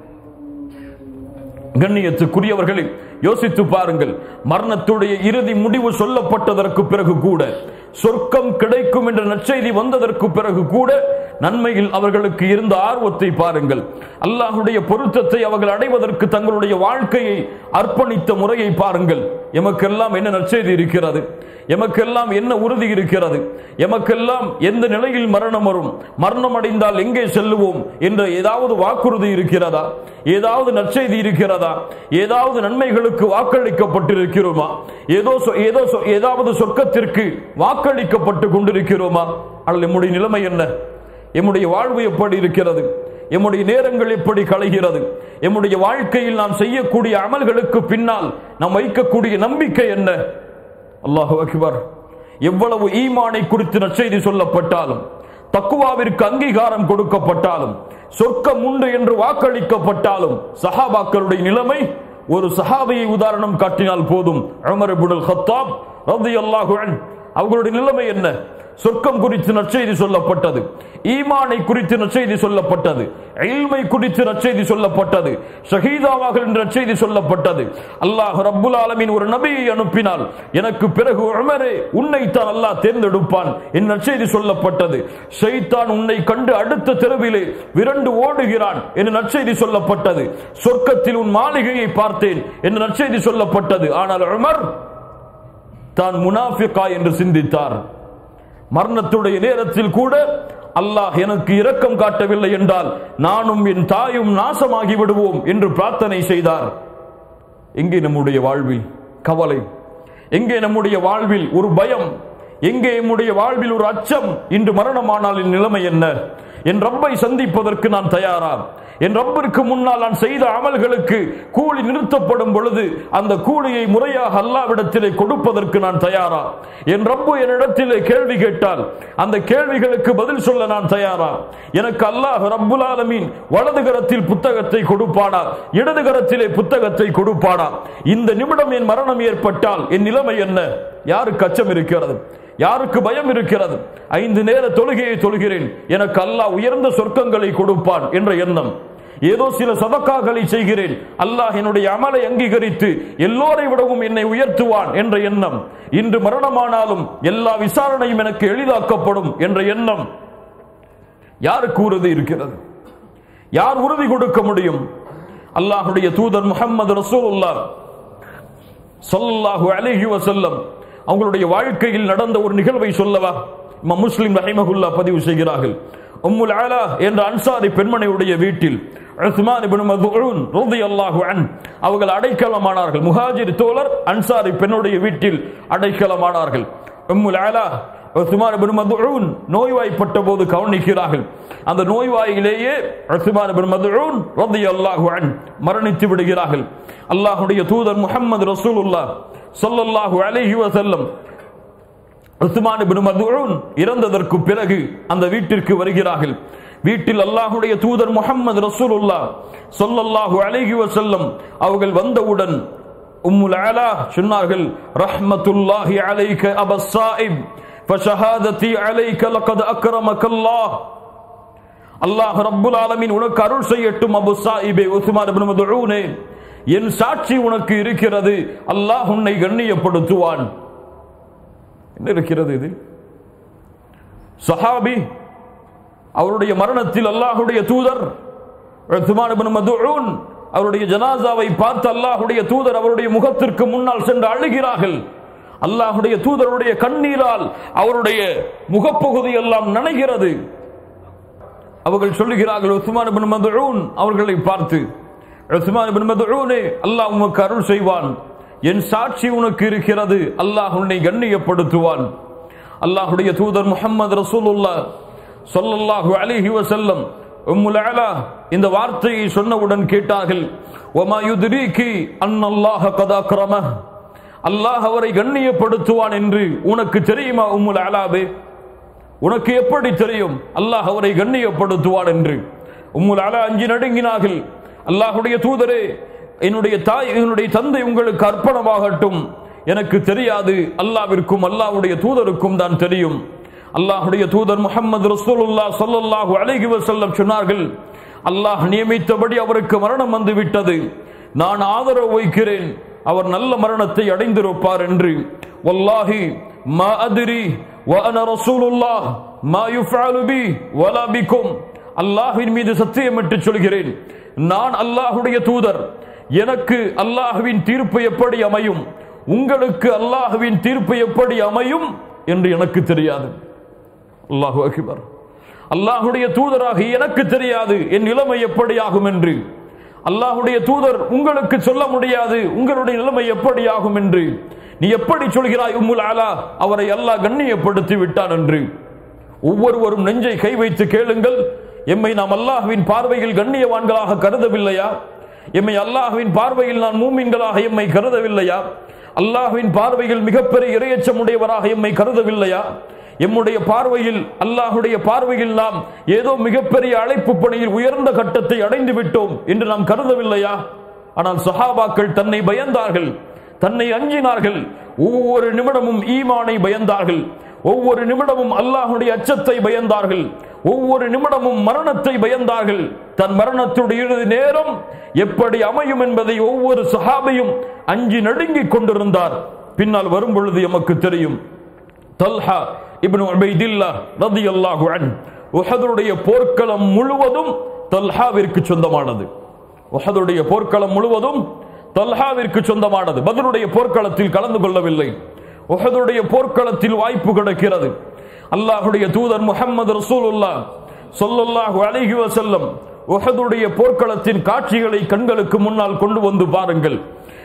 கண்ணியத்துக்குரியவர்களே யோசித்து பாருங்கள் மரணத்துடைய இறுதி முடிவு சொல்லப்பட்டதற்கு பிறகு கூட சொர்க்கம் கிடைக்கும் என்ற நற்செய்தி வந்ததற்கு பிறகு கூட நன்மையில் அவர்களுக்கு இருந்த ஆர்வத்தை பாருங்கள் அல்லாஹுடைய பொருத்தத்தை அவர்கள் அடைவதற்கு தங்களுடைய வாழ்க்கையை அர்ப்பணித்த முறையை பாருங்கள் எமக்கெல்லாம் என்ன நற்செய்தி இருக்கிறது எமக்கெல்லாம் என்ன உறுதி இருக்கிறது எமக்கெல்லாம் எந்த நிலையில் மரணம் வரும் மரணம் அடைந்தால் எங்கே செல்லுவோம் என்ற ஏதாவது வாக்குறுதி இருக்கிறதா ஏதாவது நற்செய்தி இருக்கிறதா ஏதாவது நன்மைகளுக்கு வாக்களிக்கப்பட்டிருக்கிறோமா ஏதோ சொ- ஏதோ சொ- ஏதாவது சொர்க்கத்திற்கு வாக்களிக்கப்பட்டு கொண்டிருக்கிறோமா அல்ல நம்முடைய நிலைமை என்ன எம்முடைய வாழ்வு எப்படி இருக்கிறது எம்முடைய நேரங்கள் எப்படி களைகிறது எம்முடைய வாழ்க்கையில் நாம் செய்யக்கூடிய அமல்களுக்கு பின்னால் நாம் வைக்கக்கூடிய நம்பிக்கை என்ன அல்லாஹு அக்பர் எவ்வளவு ஈமானை குறித்து நற்செய்தி சொல்லப்பட்டாலும் தக்குவாவிற்கு அங்கீகாரம் கொடுக்கப்பட்டாலும் சொர்க்கம் உண்டு என்று வாக்களிக்கப்பட்டாலும் சஹாபாக்களுடைய நிலைமை ஒரு சஹாபியை உதாரணம் காட்டினால் போதும் உமர் இப்னுல் கத்தாப் ரலியல்லாஹு அன்ஹு அவர்களுடைய நிலைமை என்ன சொர்க்கம் குறித்து நற்செய்தி சொல்லப்பட்டது ஈமானை குறித்து நற்செய்தி சொல்லப்பட்டது இல்மை குறித்து நற்செய்தி சொல்லப்பட்டது ஷஹீதாவாக என்ற நற்செய்தி சொல்லப்பட்டது அல்லாஹ் ரப்புல் ஆலமீன் ஒரு நபியை அனுப்பினால் எனக்கு பிறகு உமரே உன்னைத்தான் அல்லாஹ் தேர்ந்தெடுப்பான் என் நற்செய்தி சொல்லப்பட்டது ஷைத்தான் உன்னை கண்டு அடுத்த தெருவிலே விரண்டு ஓடுகிறான் என்று நற்செய்தி சொல்லப்பட்டது சொர்க்கத்தில் உன் மாளிகையை பார்த்தேன் என்று நற்செய்தி சொல்லப்பட்டது ஆனால் உமர் தான் முனாஃபிகா என்று சிந்தித்தார் மரணத்துடைய நேரத்தில் கூட அல்லாஹ் எனக்கு இரக்கம் காட்டவில்லை என்றால் நானும் என் தாயும் நாசமாகி விடுவோம் என்று பிரார்த்தனை செய்தார் எங்கே நம்முடைய வாழ்வில் கவலை எங்கே நம்முடைய வாழ்வில் ஒரு பயம் எங்கே நம்முடைய வாழ்வில் ஒரு அச்சம் இன்று மரணமானால் என் நிலைமை என்ன என் ரப்பை சந்திப்பதற்கு நான் தயாரா என் ரப்பிற்கு முன்னால் நான் செய்த அமல்களுக்கு கூலி நிறுத்தப்படும் பொழுது அந்த கூலியை முறையாக அல்லாவிடத்திலே கொடுப்பதற்கு நான் தயாரா என் ரப்பு என்னிடத்திலே கேள்வி கேட்டால் அந்த கேள்விகளுக்கு பதில் சொல்ல நான் தயாரா எனக்கு அல்லாஹ் ரப்புல் ஆலமீன் வலது கரத்தில் புத்தகத்தை கொடுப்பானா இடது கரத்திலே புத்தகத்தை கொடுப்பானா இந்த நிமிடம் என் மரணம் ஏற்பட்டால் என் நிலைமை என்ன யாருக்கு அச்சம் இருக்கிறது யாருக்கு பயம் இருக்கிறது ஐந்து நேர தொழுகையை தொழுகிறேன் எனக்கு அல்லாஹ் உயர்ந்த சொர்க்கங்களை கொடுப்பான் என்ற எண்ணம் ஏதோ சில சதக்காக்களை செய்கிறேன் அல்லாஹ் என்னுடைய அமலை அங்கீகரித்து எல்லோரை விடவும் என்னை உயர்த்துவான் என்ற எண்ணம் இன்று மரணமானாலும் எல்லா விசாரணையும் எனக்கு எளிதாக்கப்படும் என்ற எண்ணம் யாருக்கு உறுதி இருக்கிறது யார் உறுதி கொடுக்க முடியும் அல்லாஹுடைய தூதர் முகமது ரசூலுல்லா ஸல்லல்லாஹு அலைஹி வஸல்லம் அவங்களுடைய வாழ்க்கையில் நடந்த ஒரு நிகழ்வை சொல்லவா இமாம் முஸ்லிம் ரஹிமகுல்லா பதிவு செய்கிறார்கள் உம்முல் ஆலா என்ற அன்சாரி பெண்மணியுடைய வீட்டில் உஸ்மான் இப்னு மதுஊன் ரலியல்லாஹு அன் அவர்கள் அடைக்கலமானார்கள் முஹாஜிர் தோழர் அன்சாரி பெண்ணுடைய வீட்டில் அடைக்கலமானார்கள் உம்முல் ஆலா உஸ்மான் இப்னு மதுஊன் நோய்வாய்ப்பட்ட போது கவனிக்கிறார்கள் அந்த நோய்வாயிலேயே உஸ்மான் இப்னு மதுஊன் ரலியல்லாஹு அன் மரணித்து விடுகிறார்கள் அல்லாஹ்வுடைய தூதர் முஹம்மது ரசூலுல்லாஹ் ஸல்லல்லாஹு அலைஹி வஸல்லம் உஸ்மான் இப்னு மதுஊன் இறந்ததற்கு பிறகு அந்த வீட்டிற்கு வருகிறார்கள் வீட்டில் அல்லாஹ்வுடைய தூதர் முஹம்மது ரசூலுல்லாஹ் ஸல்லல்லாஹு அலைஹி வஸல்லம் அவர்கள் வந்தவுடன் உம்முல் ஆலா சொன்னார்கள் ரஹ்மத்துல்லாஹி அலைக அபஸ்ஸாயிப் ஃபஷஹாததி அலைக லகத் அக்ரமக அல்லாஹ் அல்லாஹ் ரப்புல் ஆலமீன் உனக்கு அருள் செய்யட்டும் அபு சாயிபே உஸ்மான் இப்னு மதுஊனே என் சாட்சி உனக்கு இருக்கிறது அல்லாஹ் உன்னை கண்ணியப்படுத்துவான் என்ன இருக்கிறது இது சஹாபி அவருடைய மரணத்தில் அல்லாஹுடைய தூதர் உஸ்மான் இப்னு மதுஊன் அவருடைய ஜனாசாவை பார்த்து அல்லாஹுடைய தூதர் அவருடைய முகத்திற்கு முன்னால் சென்று அழுகிறார்கள் அல்லாஹுடைய தூதருடைய கண்ணீரால் அவருடைய முகப்பகுதி எல்லாம் நனைகிறது அவர்கள் சொல்லுகிறார்கள் உஸ்மான் இப்னு மதுஊன் அவர்களை பார்த்து உஸ்மான் இப்னு மதுஊனே அல்லாஹ் உமக்கு அருள் செய்வான் என் சாட்சி உனக்கு இருக்கிறது அல்லாஹ் உன்னை கண்ணியப்படுத்துவான் அல்லாஹுடைய தூதர் முஹம்மது ரசூலுல்லா ஸல்லல்லாஹு அலைஹி வஸல்லம் உம்முல் அலா இந்த வார்த்தையை சொன்னவுடன் கேட்டார்கள் வமா யுத்ரீகி அன்னல்லாஹ கத் அக்ரமஹ் அல்லாஹ் அவரை கண்ணியப்படுத்துவான் என்று உனக்கு தெரியுமா உம்முல் அலாபே உனக்கு எப்படி தெரியும் அல்லாஹ் அவரை கண்ணியப்படுத்துவான் என்று உம்முல் அலா அஞ்சி நடுங்கினார்கள் அல்லாஹுடைய தூதரே என்னுடைய தாய் என்னுடைய தந்தை உங்களுக்கு அர்ப்பணமாகட்டும் எனக்கு தெரியாது அல்லாவிற்கும் அல்லாஹ்வுடைய தூதருக்கும் தான் தெரியும் அல்லாஹுடைய தூதர் முஹம்மது ரசூலுல்லா ஸல்லல்லாஹு அலைஹி வஸல்லம் சொன்னார்கள் அல்லாஹ் நியமித்தபடி அவருக்கு மரணம் வந்து விட்டது நான் ஆதரவு வைக்கிறேன் அவர் நல்ல மரணத்தை அடைந்திருப்பார் என்று வல்லாஹி மா அதிரி وأنا رسول الله ما يفعل بي ولا بكم அல்லாஹ்வின் மீது சத்தியமிட்டு சொல்கிறேன் நான் அல்லாஹுடைய தூதர் எனக்கு அல்லாஹுவின் தீர்ப்பு எப்படி அமையும் உங்களுக்கு அல்லாஹுவின் தீர்ப்பு எப்படி அமையும் என்று எனக்கு தெரியாது அல்லாஹு அக்பர் அல்லாஹுடைய தூதராக எனக்கு தெரியாது என் நிலைமை எப்படி ஆகும் என்று அல்லாஹுடைய தூதர் உங்களுக்கு சொல்ல முடியாது உங்களுடைய நிலைமை எப்படி ஆகும் என்று நீ எப்படி சொல்கிறாய் உம்முல் ஆலா அவரை அல்லாஹ் கண்ணியப்படுத்தி விட்டான் என்று ஒவ்வொருவரும் நெஞ்சை கை வைத்து கேளுங்கள் எம்மை நாம் அல்லாஹ்வின் பார்வையில் கண்ணியவான்களாக கருதவில்லையா எம்மை அல்லாஹ்வின் பார்வையில் நான் மூமின்களாக எம்மை கருதவில்லையா அல்லாஹ்வின் பார்வையில் மிகப்பெரிய இரையச்சமுடையவராக எம்மை கருதவில்லையா எம்முடைய பார்வையில் அல்லாஹுடைய பார்வையில் நாம் ஏதோ மிகப்பெரிய அழைப்பு பணியில் உயர்ந்த கட்டத்தை அடைந்து விட்டோம் என்று நாம் கருதவில்லையா ஆனால் சஹாபாக்கள் தன்னை பயந்தார்கள் தன்னை அஞ்சினார்கள் ஒவ்வொரு நிமிடமும் ஈமானை பயந்தார்கள் ஒவ்வொரு நிமிடமும் அல்லாஹுடைய அச்சத்தை பயந்தார்கள் ஒவ்வொரு நிமிடமும் மரணத்தை பயந்தார்கள் தன் மரணத்துடைய இறுதி நேரம் எப்படி அமையும் என்பதை ஒவ்வொரு சஹாபையும் அஞ்சி நடுங்கிக் கொண்டிருந்தார் பின்னால் வரும் பொழுது எமக்கு தெரியும் தல்ஹா இப்னு உபைதில்லா ரலியல்லாஹு அன் உஹதுடைய போர்க்களம் முழுவதும் தல்ஹாவிற்கு சொந்தமானது உஹதுடைய போர்க்களம் முழுவதும் தல்ஹாவிற்கு சொந்தமானது பதருடைய போர்க்களத்தில் கலந்து கொள்ளவில்லை உஹதுடைய போர்க்களத்தில் வாய்ப்பு கிடைக்கிறது அல்லாஹுடைய தூதர் முஹம்மது ரசூலுல்லா ஸல்லல்லாஹு அலைஹி வஸல்லம் உஹதுடைய போர்க்களத்தின் காட்சிகளை கண்களுக்கு முன்னால் கொண்டு வந்து பாருங்கள்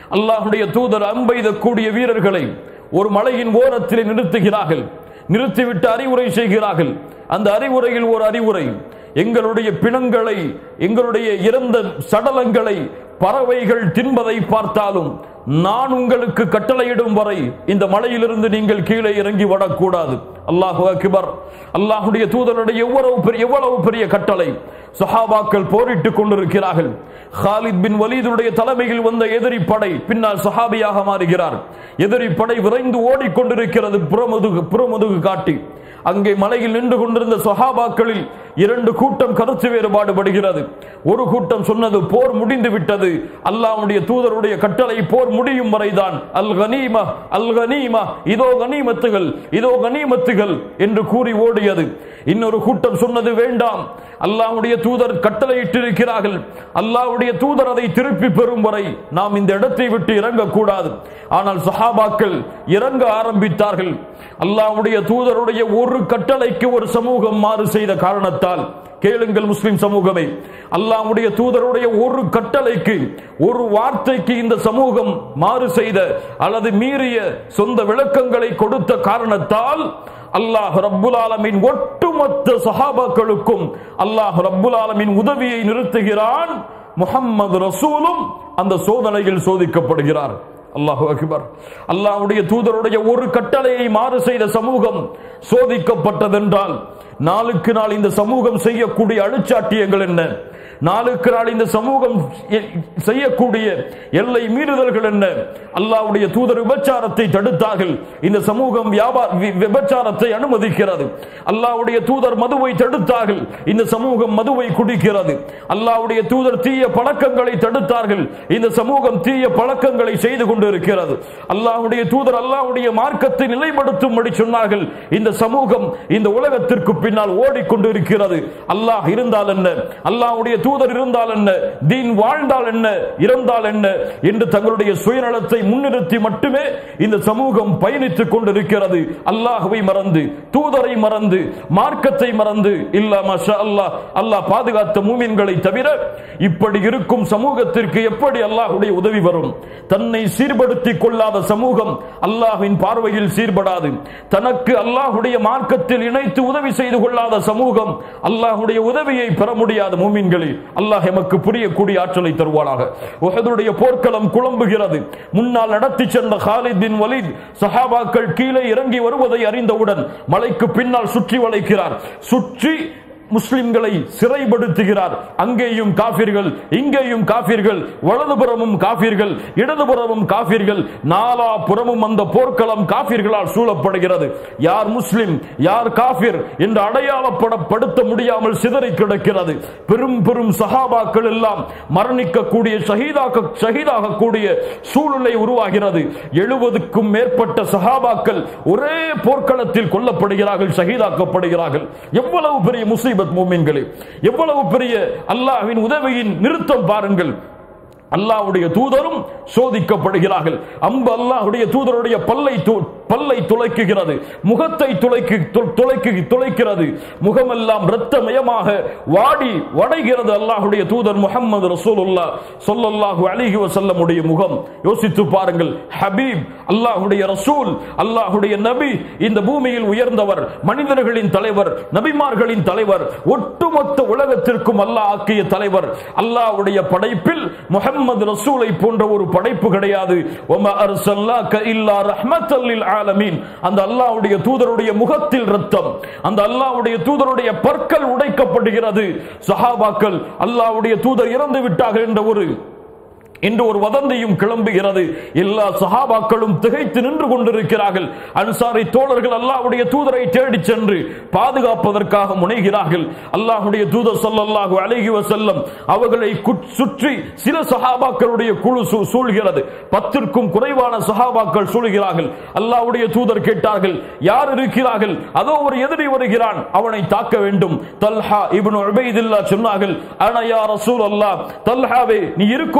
அல்லாஹுடைய தூதர் அம்பெய்தக்கூடிய வீரர்களை ஒரு மலையின் ஓரத்திலே நிறுத்துகிறார்கள் நிறுத்திவிட்டு அறிவுரை செய்கிறார்கள் அந்த அறிவுரையில் ஒரு அறிவுரை எங்களுடைய பிணங்களை எங்களுடைய இறந்த சடலங்களை பறவைகள் தின்பதை பார்த்தாலும் நான் உங்களுக்கு கட்டளையிடும் வரை இந்த மலையிலிருந்து நீங்கள் கீழே இறங்கி வரக்கூடாது அல்லாஹு அக்பர் அல்லாஹுடைய தூதருடைய எவ்வளவு பெரிய எவ்வளவு பெரிய கட்டளை சஹாபாக்கள் போரிட்டுக் கொண்டிருக்கிறார்கள் ஹாலித் பின் வலீதுடைய தலைமையில் வந்த எதிரி படை பின்னால் சஹாபியாக மாறுகிறார் எதிரி படை விரைந்து ஓடிக்கொண்டிருக்கிறது புறமுதுகு புறமுதுகு காட்டி அங்கே மலையில் நின்று கொண்டிருந்த சஹாபாக்களில் இரண்டு கூட்டம் கருத்து வேறுபாடு படுகிறது ஒரு கூட்டம் சொன்னது போர் முடிந்து விட்டது அல்லாஹ்வுடைய தூதருடைய கட்டளை போர் முடியும் வரைதான் அல் கனீமா அல் கனீமா இதோ கனீமத்துகள் இதோ கனீமத்துகள் என்று கூறி ஓடியது இன்னொரு கூட்டம் சொன்னது வேண்டாம் அல்லாஹ்வுடைய தூதர் கட்டளையிட்டிருக்கிறார்கள் அல்லாஹ்வுடைய தூதர் அதை திருப்பி பெறும் வரை நாம் இந்த இடத்தை விட்டு இறங்கக்கூடாது ஆனால் சஹாபாக்கள் இறங்க ஆரம்பித்தார்கள் அல்லாஹ்வுடைய தூதருடைய ஒரு கட்டளைக்கு ஒரு சமூகம் மாறு செய்த காரணத்தால் கேளுங்கள் முஸ்லிம் சமூகமே அல்லாஹ்வுடைய தூதருடைய ஒரு கட்டளைக்கு ஒரு வார்த்தைக்கு இந்த சமூகம் மாறு செய்த அல்லது மீறிய சொந்த விளக்கங்களை கொடுத்த காரணத்தால் அல்லாஹ் ரப்புல் ஆலமின் ஒட்டுமொத்த சஹாபாக்களுக்கும் அல்லாஹ் ரப்புல் ஆலமின் உதவியை நிறுத்துகிறான் முஹம்மது ரசூலும் அந்த சோதனையில் சோதிக்கப்படுகிறார் அல்லாஹு அக்பர் அல்லாஹ்வுடைய தூதருடைய ஒரு கட்டளையை மாறு செய்த சமூகம் சோதிக்கப்பட்டதென்றால் நாளுக்கு நாள் இந்த சமூகம் செய்யக்கூடிய அழுச்சாட்டியங்கள் என்ன நாளுக்கு நாள் இந்த சமூகம் எ- செய்யக்கூடிய எல்லை மீறுதல்கள் என்ன அல்லாஹ்வுடைய தூதர் விபச்சாரத்தை தடுத்தார்கள் இந்த சமூகம் வியாபார வி- விபச்சாரத்தை அனுமதிக்கிறது அல்லாஹ்வுடைய தூதர் மதுவை தடுத்தார்கள் இந்த சமூகம் மதுவை குடிக்கிறது அல்லாஹ்வுடைய தூதர் தீய பழக்கங்களை தடுத்தார்கள் இந்த சமூகம் தீய பழக்கங்களை செய்து கொண்டிருக்கிறது அல்லாஹ்வுடைய தூதர் அல்லாஹ்வுடைய மார்க்கத்தை நிலைப்படுத்தும்படி சொன்னார்கள் இந்த சமூகம் இந்த உலகத்திற்கு பின்னால் ஓடிக்கொண்டிருக்கிறது அல்லாஹ் இருந்தால் என்ன அல்லாஹ்வுடைய தூதர் இருந்தால் என்ன தீன் வாழ்ந்தால் என்ன இறந்தால் என்ன என்று தங்களுடைய சுயநலத்தை முன்னிறுத்தி மட்டுமே இந்த சமூகம் பயணித்துக் கொண்டிருக்கிறது அல்லாஹ்வை மறந்து தூதரை மறந்து மார்க்கத்தை மறந்து இல்ல மஷா அல்லாஹ் அல்லாஹ் பாதுகாத்த மூமின்களை தவிர இப்படி இருக்கும் சமூகத்திற்கு எப்படி அல்லாஹ்வுடைய உதவி வரும் தன்னை சீர்படுத்திக் கொள்ளாத சமூகம் அல்லாஹ்வின் பார்வையில் சீர்படாது தனக்கு அல்லாஹ்வுடைய மார்க்கத்தில் இணைத்து உதவி செய்து கொள்ளாத சமூகம் அல்லாஹ்வுடைய உதவியை பெற முடியாத மூமின்களே அல்லாஹ் எமக்கு புரியக்கூடிய ஆற்றலை தருவானாக உஹதுடைய போர்க்களம் குழம்புகிறது முன்னால் நடத்தி சென்ற ஹாலித் பின் வலீத் சஹாபாக்கள் கீழே இறங்கி வருவதை அறிந்தவுடன் மலைக்கு பின்னால் சுற்றி வளைக்கிறார் சுற்றி முஸ்லிம்களை சிறைப்படுத்துகிறார் அங்கேயும் காபிர்கள் இங்கேயும் காபிர்கள் வலதுபுறமும் காபிர்கள் இடதுபுறமும் காபிர்கள் நாலா புறமும் அந்த போர்க்களம் காபிர்களால் சூழப்படுகிறது யார் முஸ்லிம் யார் காபிர் என்று அடையாளப்படப்படுத்த முடியாமல் சிதறி கிடக்கிறது பெரும் பெரும் சஹாபாக்கள் எல்லாம் மரணிக்கக்கூடிய ஷஹீதாக்க ஷஹீதாகக்கூடிய சூழ்நிலை உருவாகிறது எழுபதுக்கும் மேற்பட்ட சஹாபாக்கள் ஒரே போர்க்களத்தில் கொல்லப்படுகிறார்கள் ஷஹீதாக்கப்படுகிறார்கள் எவ்வளவு பெரிய முசீபத் மூமின்களே எவ்வளவு பெரிய அல்லாஹ்வின் உதவியின் நிறுத்தம் பாருங்கள் அல்லாஹ்வுடைய தூதரும் சோதிக்கப்படுகிறார்கள் அம்பு அல்லாஹ்வுடைய தூதருடைய பல்லை து- பல்லை துளைக்குகிறது முகத்தை துளைக்கு து- துளைக்கு துளைக்கிறது முகமெல்லாம் இரத்தமயமாக வாடி வடைகிறது அல்லாஹ்வுடைய தூதர் முஹம்மது ரசூலுல்லாஹ் ஸல்லல்லாஹு அலைஹி வஸல்லம் உடைய முகம் யோசித்து பாருங்கள் ஹபீப் அல்லாஹ்வுடைய ரசூல் அல்லாஹ்வுடைய நபி இந்த பூமியில் உயர்ந்தவர் மனிதர்களின் தலைவர் நபிமார்களின் தலைவர் ஒட்டுமொத்த உலகத்திற்கும் அல்லாஹ் ஆக்கிய தலைவர் அல்லாஹ்வுடைய படைப்பில் முஹம்மது ரசூலை போன்ற ஒரு படைப்பு கிடையாது வமா அர்சல்னாக இல்லா ரஹ்மத்தல் லில் ஆலமீன் அந்த அல்லாஹ்வுடைய தூதருடைய முகத்தில் ரத்தம் அந்த அல்லாஹ்வுடைய தூதருடைய பற்கள் உடைக்கப்படுகிறது சஹாபாக்கள் அல்லாஹ்வுடைய தூதர் இறந்து விட்டார்கள் என்ற ஒரு இன்று ஒரு வதந்தியும் கிளம்புகிறது எல்லா சஹாபாக்களும் திகைத்து நின்று கொண்டிருக்கிறார்கள் அன்சாரி தோழர்கள் அல்லாஹ்வுடைய தூதரை தேடிச் சென்று பாதுகாப்பதற்காக முனைகிறார்கள் அல்லாஹ்வுடைய தூதர் ஸல்லல்லாஹு அலைஹி வஸல்லம் அவர்களை குட்- சுற்றி சில சஹாபாக்களுடைய குழு சூ- சூழ்கிறது பத்திற்கும் குறைவான சஹாபாக்கள் சூழ்கிறார்கள் அல்லாஹ்வுடைய தூதர் கேட்டார்கள் யார் இருக்கிறார்கள் அதோ ஒரு எதிரி வருகிறான் அவனை தாக்க வேண்டும் தல்ஹா இப்னு உபைதில்லா சொன்னார்கள் அன யா ரசூல் அல்லாஹ் தல்ஹாவே நீ இருக்கும் நிலையிலே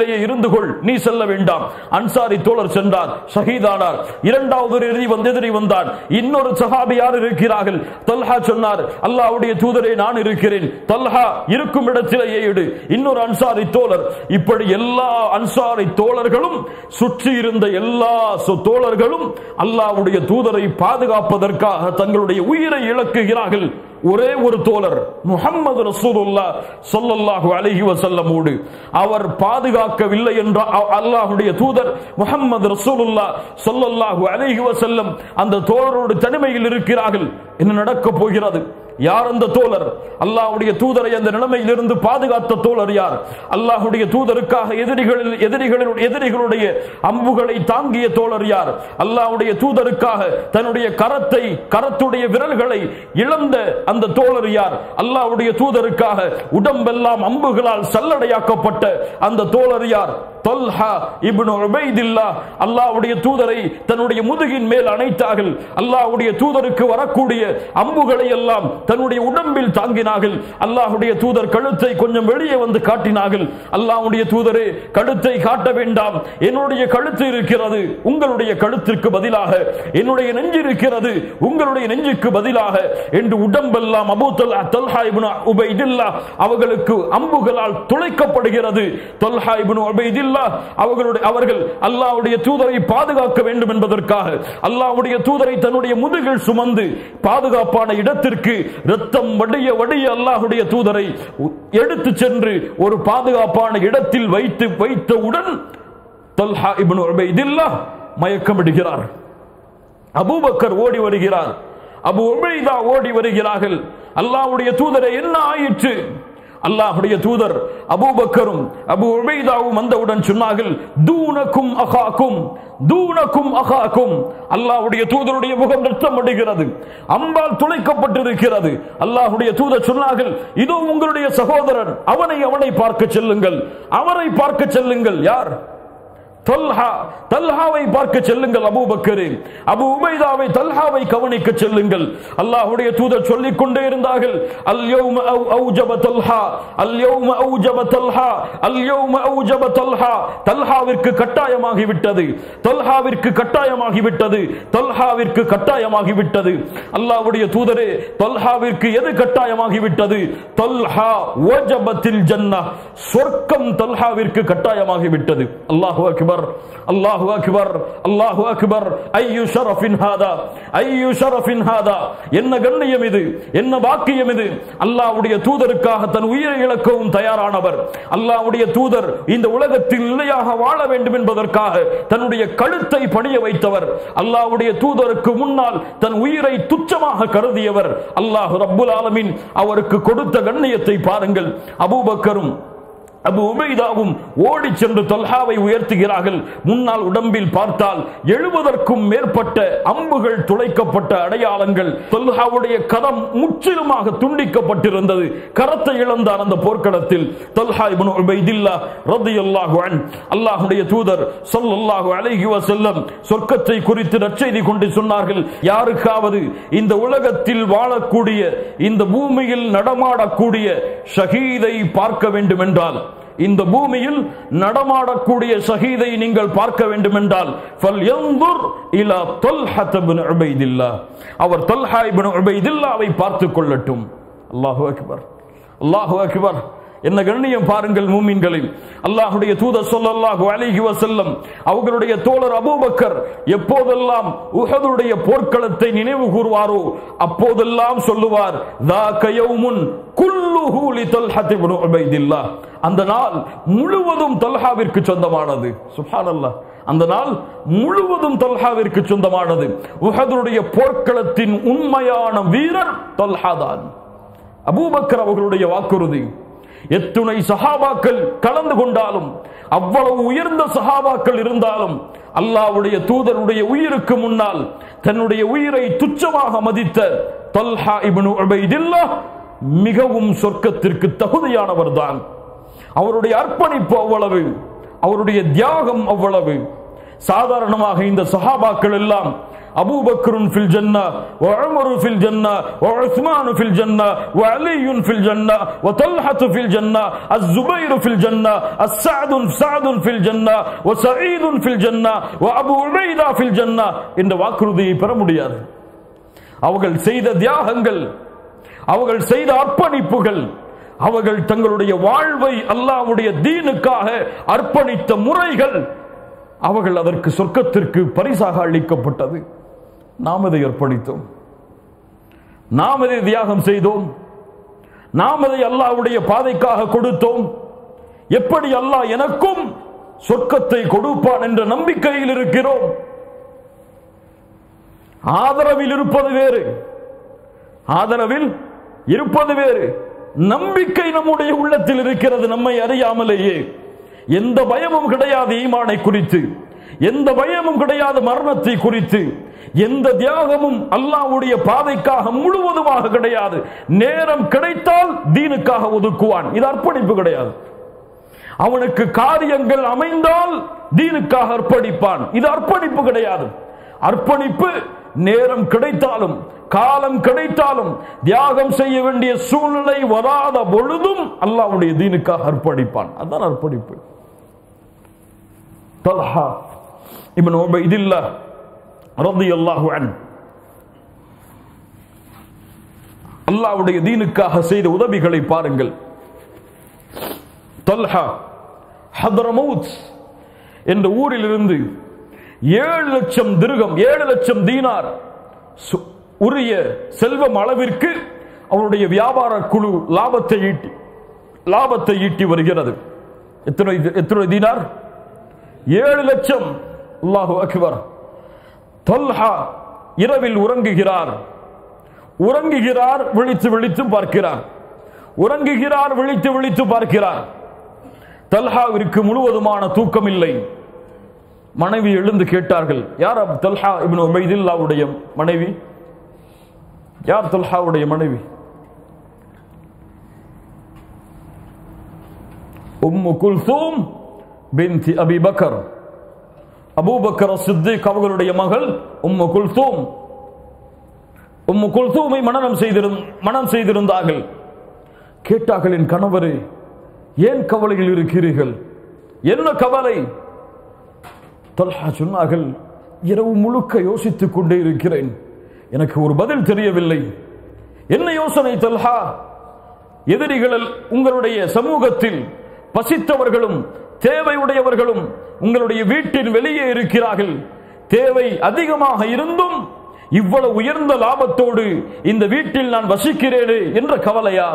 இடத்திலேயே இருந்து கொள் நீ செல்ல வேண்டாம் அன்சாரி தோழர் சென்றார் ஷஹீதானார் இரண்டாவது ஒரு எதிரி வந்து எதிரி வந்தான் இன்னொரு சஹாபி யார் இருக்கிறார்கள் தல்ஹா சொன்னார் அல்லாஹ்வுடைய தூதரே நான் இருக்கிறேன் தல்ஹா இருக்கும் இடத்திலேயே இடு இன்னொரு அன்சாரி தோழர் இப்படி எல்லா அன்சாரி தோழர்களும் சுற்றி இருந்த எல்லா சு- தோழர்களும் அல்லாஹ்வுடைய தூதரை பாதுகாப்பதற்காக தங்களுடைய உயிரை இழக்குகிறார்கள் ஒரே ஒரு தோழர் முஹம்மது ரசூலுல்லா ஸல்லல்லாஹு அலைஹி வஸல்லமோடு அவர் பாதுகாக்கவில்லை என்ற அ- அல்லாஹ்வுடைய தூதர் முஹம்மது ரசூலுல்லா ஸல்லல்லாஹு அலைஹி வஸல்லம் அந்த தோழரோடு தனிமையில் இருக்கிறார்கள் என்ன நடக்க போகிறது யார் அந்த தோழர் அல்லாஹ்வுடைய தூதரை அந்த நிலைமையில் இருந்து பாதுகாத்த தோழர் யார் அல்லாஹ்வுடைய தூதருக்காக எதிரிகளில் எதிரிகளில் எதிரிகளுடைய அம்புகளை தாங்கிய தோழர் யார் அல்லாஹ்வுடைய தூதருக்காக தன்னுடைய கரத்தை கரத்துடைய விரல்களை இழந்த அந்த தோழர் யார் அல்லாஹ்வுடைய தூதருக்காக உடம்பெல்லாம் அம்புகளால் சல்லடையாக்கப்பட்ட அந்த தோழர் யார் தொல்ஹா இப்னு உபைதில்லா அல்லாஹ்வுடைய தூதரை தன்னுடைய முதுகின் மேல் அணைத்தார்கள் அல்லாஹ்வுடைய தூதருக்கு வரக்கூடிய அம்புகளை எல்லாம் தன்னுடைய உடம்பில் தாங்கினார்கள் அல்லாஹ்வுடைய தூதர் கழுத்தை கொஞ்சம் வெளியே வந்து காட்டினார்கள் அல்லாஹ்வுடைய தூதரே கழுத்தை காட்ட வேண்டாம் என்னுடைய கழுத்து இருக்கிறது உங்களுடைய கழுத்திற்கு பதிலாக என்னுடைய நெஞ்சு இருக்கிறது உங்களுடைய நெஞ்சுக்கு பதிலாக என்று உடம்பெல்லாம் அபூ தல்ஹா தல்ஹா இப்னு உபைதில்லா அவர்களுக்கு அம்புகளால் துளைக்கப்படுகிறது தொல்ஹா இப்னு உபைதில்லா அவர்களுடைய அவர்கள் அல்லாஹ்வுடைய தூதரை பாதுகாக்க வேண்டும் என்பதற்காக அல்லாஹ்வுடைய தூதரை தன்னுடைய முதுகில் சுமந்து பாதுகாப்பான இடத்திற்கு ரத்தம் வடிய வடிய அல்லாஹ்வுடைய தூதரை எடுத்து சென்று ஒரு பாதுகாப்பான இடத்தில் வைத்து வைத்தவுடன் தொல்ஹா இப்னு உபைதில்லா மயக்கமிடுகிறார் அபூபக்கர் ஓடி வருகிறார் அபு உபைதா ஓடி வருகிறார்கள் அல்லாஹ்வுடைய தூதரை என்ன ஆயிற்று அல்லாஹ்வுடைய தூதர் அபூபக்கரும் அபு உபைதாவும் வந்தவுடன் சொன்னார்கள் தூனக்கும் அகாக்கும் தூனக்கும் அகாக்கும் அல்லாஹ்வுடைய தூதருடைய முகம் ரத்தம் அடைகிறது அம்பால் துளைக்கப்பட்டிருக்கிறது அல்லாஹ்வுடைய தூதர் சொன்னார்கள் இதோ உங்களுடைய சகோதரன் அவனை அவனை பார்க்க செல்லுங்கள் அவரை பார்க்க செல்லுங்கள் யார் தல்ஹா தல்ஹாவை பார்க்க செல்லுங்கள் அபூபக்கரே அபு உபைதாவை தல்ஹாவை கவனிக்க செல்லுங்கள் அல்லாஹ்வுடைய தூதர் சொல்லிக் கொண்டே இருந்தார்கள் அல் யௌம அவு- அவுஜப தல்ஹா அல் யௌம அவுஜப தல்ஹா அல் யௌம அவுஜப தல்ஹா தல்ஹாவிற்கு கட்டாயமாகி விட்டது தல்ஹாவிற்கு கட்டாயமாகி விட்டது தல்ஹாவிற்கு கட்டாயமாகி விட்டது அல்லாஹ்வுடைய தூதரே தல்ஹாவிற்கு எது கட்டாயமாகி விட்டது தல்ஹா வஜபத்தில் ஜன்னா சொர்க்கம் தல்ஹாவிற்கு கட்டாயமாகி விட்டது அல்லாஹு அக்பர் அல்லாஹு அக்பர் அல்லாஹு அக்பர் ஐயு ஷரஃபின் ஹாதா ஐயு ஷரஃபின் ஹாதா என்ன கண்ணியம் இது என்ன பாக்கியம் இது அல்லாஹ்வுடைய தூதருக்காக தன் உயிரை இழக்கவும் தயாரானவர் அல்லாஹ்வுடைய தூதர் இந்த உலகத்தில் நிலையாக வாழ வேண்டும் என்பதற்காக தன்னுடைய கழுத்தை பணிய வைத்தவர் அல்லாஹ்வுடைய தூதருக்கு முன்னால் தன் உயிரை துச்சமாக கருதியவர் அல்லாஹ் ரப்புல் ஆலமீன் அவருக்கு கொடுத்த கண்ணியத்தை பாருங்கள் அபூபக்கரும் அபு உபைதாவும் ஓடி சென்று தொல்ஹாவை உயர்த்துகிறார்கள் முன்னால் உடம்பில் பார்த்தால் எழுபதற்கும் மேற்பட்ட அம்புகள் துளைக்கப்பட்ட அடையாளங்கள் தொல்ஹாவுடைய கரம் முற்றிலுமாக துண்டிக்கப்பட்டிருந்தது கரத்தை இழந்தார் அந்த போர்க்களத்தில் தொல்ஹா இப்னு உபைதில்லா ரலியல்லாஹு அன் அல்லாஹ்வுடைய தூதர் ஸல்லல்லாஹு அலைஹி வஸல்லம் சொர்க்கத்தை குறித்து நற்செய்தி கொண்டு சொன்னார்கள் யாருக்காவது இந்த உலகத்தில் வாழக்கூடிய இந்த பூமியில் நடமாடக்கூடிய ஷஹீதை பார்க்க வேண்டும் என்றால் இந்த பூமியில் நடமாடக்கூடிய ஷஹீதை நீங்கள் பார்க்க வேண்டும் என்றால் ஃபல்யன்துர் இலா தொல்ஹத் இப்னு உபைதில்லா அவர் தொல்ஹா இப்னு உபைதில்லாவை பார்த்துக் கொள்ளட்டும் அல்லாஹு அக்பர் அல்லாஹு அக்பர் என்ன கண்ணியம் பாருங்கள் மூமின்களில் அல்லாஹ்வுடைய தூதர் ஸல்லல்லாஹு அலைஹி வஸல்லம் அவர்களுடைய தோழர் அபூபக்கர் எப்போதெல்லாம் உஹதுடைய போர்க்களத்தை நினைவு கூறுவாரோ அப்போதெல்லாம் சொல்லுவார் ذاك يوم كله لطلحة بن عبيد الله அந்த நாள் முழுவதும் தல்ஹாவிற்கு சொந்தமானது சுப்ஹானல்லாஹ் அந்த நாள் முழுவதும் தல்ஹாவிற்கு சொந்தமானது உஹதுடைய போர்க்களத்தின் உண்மையான வீரர் தல்ஹா தான் அபூபக்கர் அவர்களுடைய வாக்குறுதி எத்துணை சஹாபாக்கள் கலந்து கொண்டாலும் அவ்வளவு உயர்ந்த சஹாபாக்கள் இருந்தாலும் அல்லாஹ்வுடைய தூதருடைய உயிருக்கு முன்னால் தன்னுடைய உயிரை துச்சமாக மதித்த தொல்ஹா இப்னு உபைதில்லா மிகவும் சொர்க்கத்திற்கு தகுதியானவர் தான் அவருடைய அர்ப்பணிப்பு அவ்வளவு அவருடைய தியாகம் அவ்வளவு சாதாரணமாக இந்த சஹாபாக்கள் எல்லாம் أبو بكر في الجنة وعمر في الجنة وعثمان في الجنة وعلي في الجنة وطلحة في الجنة الزبير في الجنة السعد سعد في الجنة وسعيد في الجنة وأبو عبيدة في الجنة இந்த வாக்குறுதியை பெற முடியாது அவர்கள் செய்த தியாகங்கள் அவர்கள் செய்த அர்ப்பணிப்புகள் அவர்கள் தங்களுடைய வாழ்வை அல்லாஹ்வுடைய தீனுக்காக அர்ப்பணித்த முறைகள் அவர்கள் அதற்கு சொர்க்கத்திற்கு பரிசாக அளிக்கப்பட்டது நாம் அதை அர்ப்பணித்தோம் நாம் அதை தியாகம் செய்தோம் நாம் அதை அல்லாஹ்வுடைய பாதைக்காக கொடுத்தோம் எப்படி அல்லாஹ் எனக்கும் சொர்க்கத்தை கொடுப்பான் என்ற நம்பிக்கையில் இருக்கிறோம் ஆதரவில் இருப்பது வேறு ஆதரவில் இருப்பது வேறு நம்பிக்கை நம்முடைய உள்ளத்தில் இருக்கிறது நம்மை அறியாமலேயே எந்த பயமும் கிடையாது ஈமானை குறித்து எந்த பயமும் கிடையாது மரணத்தை குறித்து எந்த தியாகமும் அல்லாஹ்வுடைய பாதைக்காக முழுவதுமாக கிடையாது நேரம் கிடைத்தால் தீனுக்காக ஒதுக்குவான் இது அர்ப்பணிப்பு கிடையாது அவனுக்கு காரியங்கள் அமைந்தால் தீனுக்காக அர்ப்பணிப்பான் இது அர்ப்பணிப்பு கிடையாது அர்ப்பணிப்பு நேரம் கிடைத்தாலும் காலம் கிடைத்தாலும் தியாகம் செய்ய வேண்டிய சூழ்நிலை வராத பொழுதும் அல்லாஹ்வுடைய தீனுக்காக அர்ப்பணிப்பான் அதான் அர்ப்பணிப்பு தல்ஹா இப்னு உபைதில்லா ரலியல்லாஹு அன்ஹு அல்லாஹ்வுடைய தீனுக்காக செய்த உதவிகளை பாருங்கள் தல்ஹா ஹதரமவுத் என்ற ஊரிலிருந்து ஏழு லட்சம் திருகம் ஏழு லட்சம் தீனார் சு- உரிய செல்வம் அளவிற்கு அவருடைய வியாபார குழு லாபத்தை ஈட்டி லாபத்தை ஈட்டி வருகிறது எத்தனை எத்தனை தீனார் ஏழு லட்சம் அல்லாஹு அக்பர் தொல்ஹா இரவில் உறங்குகிறார் உறங்குகிறார் விழித்து விழித்து பார்க்கிறார் உறங்குகிறார் விழித்து விழித்து பார்க்கிறார் தல்ஹாவிற்கு முழுவதுமான தூக்கம் இல்லை மனைவி எழுந்து கேட்டார்கள் யார் அப் தல்ஹா இப்னு உபைதில்லாவுடைய மனைவி யார் தல்ஹாவுடைய மனைவி உம்மு குல்சூம் பின்தி அபி பக்கர் அபூபக்கர் சித்திக் அவர்களுடைய மகள் உம்மு குல்சூம் உம்மு குல்சூமை மனனம் செய்திருந் மனம் செய்திருந்தார்கள் கேட்டார்கள் என் கணவரே ஏன் கவலையில் இருக்கிறீர்கள் என்ன கவலை தல்ஹா சொன்னார்கள் இரவு முழுக்க யோசித்துக் கொண்டே இருக்கிறேன் எனக்கு ஒரு பதில் தெரியவில்லை என்ன யோசனை தல்ஹா எதிரிகள் உங்களுடைய சமூகத்தில் பசித்தவர்களும் தேவையுடையவர்களும் உங்களுடைய வீட்டின் வெளியே இருக்கிறார்கள் தேவை அதிகமாக இருந்தும் இவ்வளவு உயர்ந்த லாபத்தோடு இந்த வீட்டில் நான் வசிக்கிறேனே என்ற கவலையா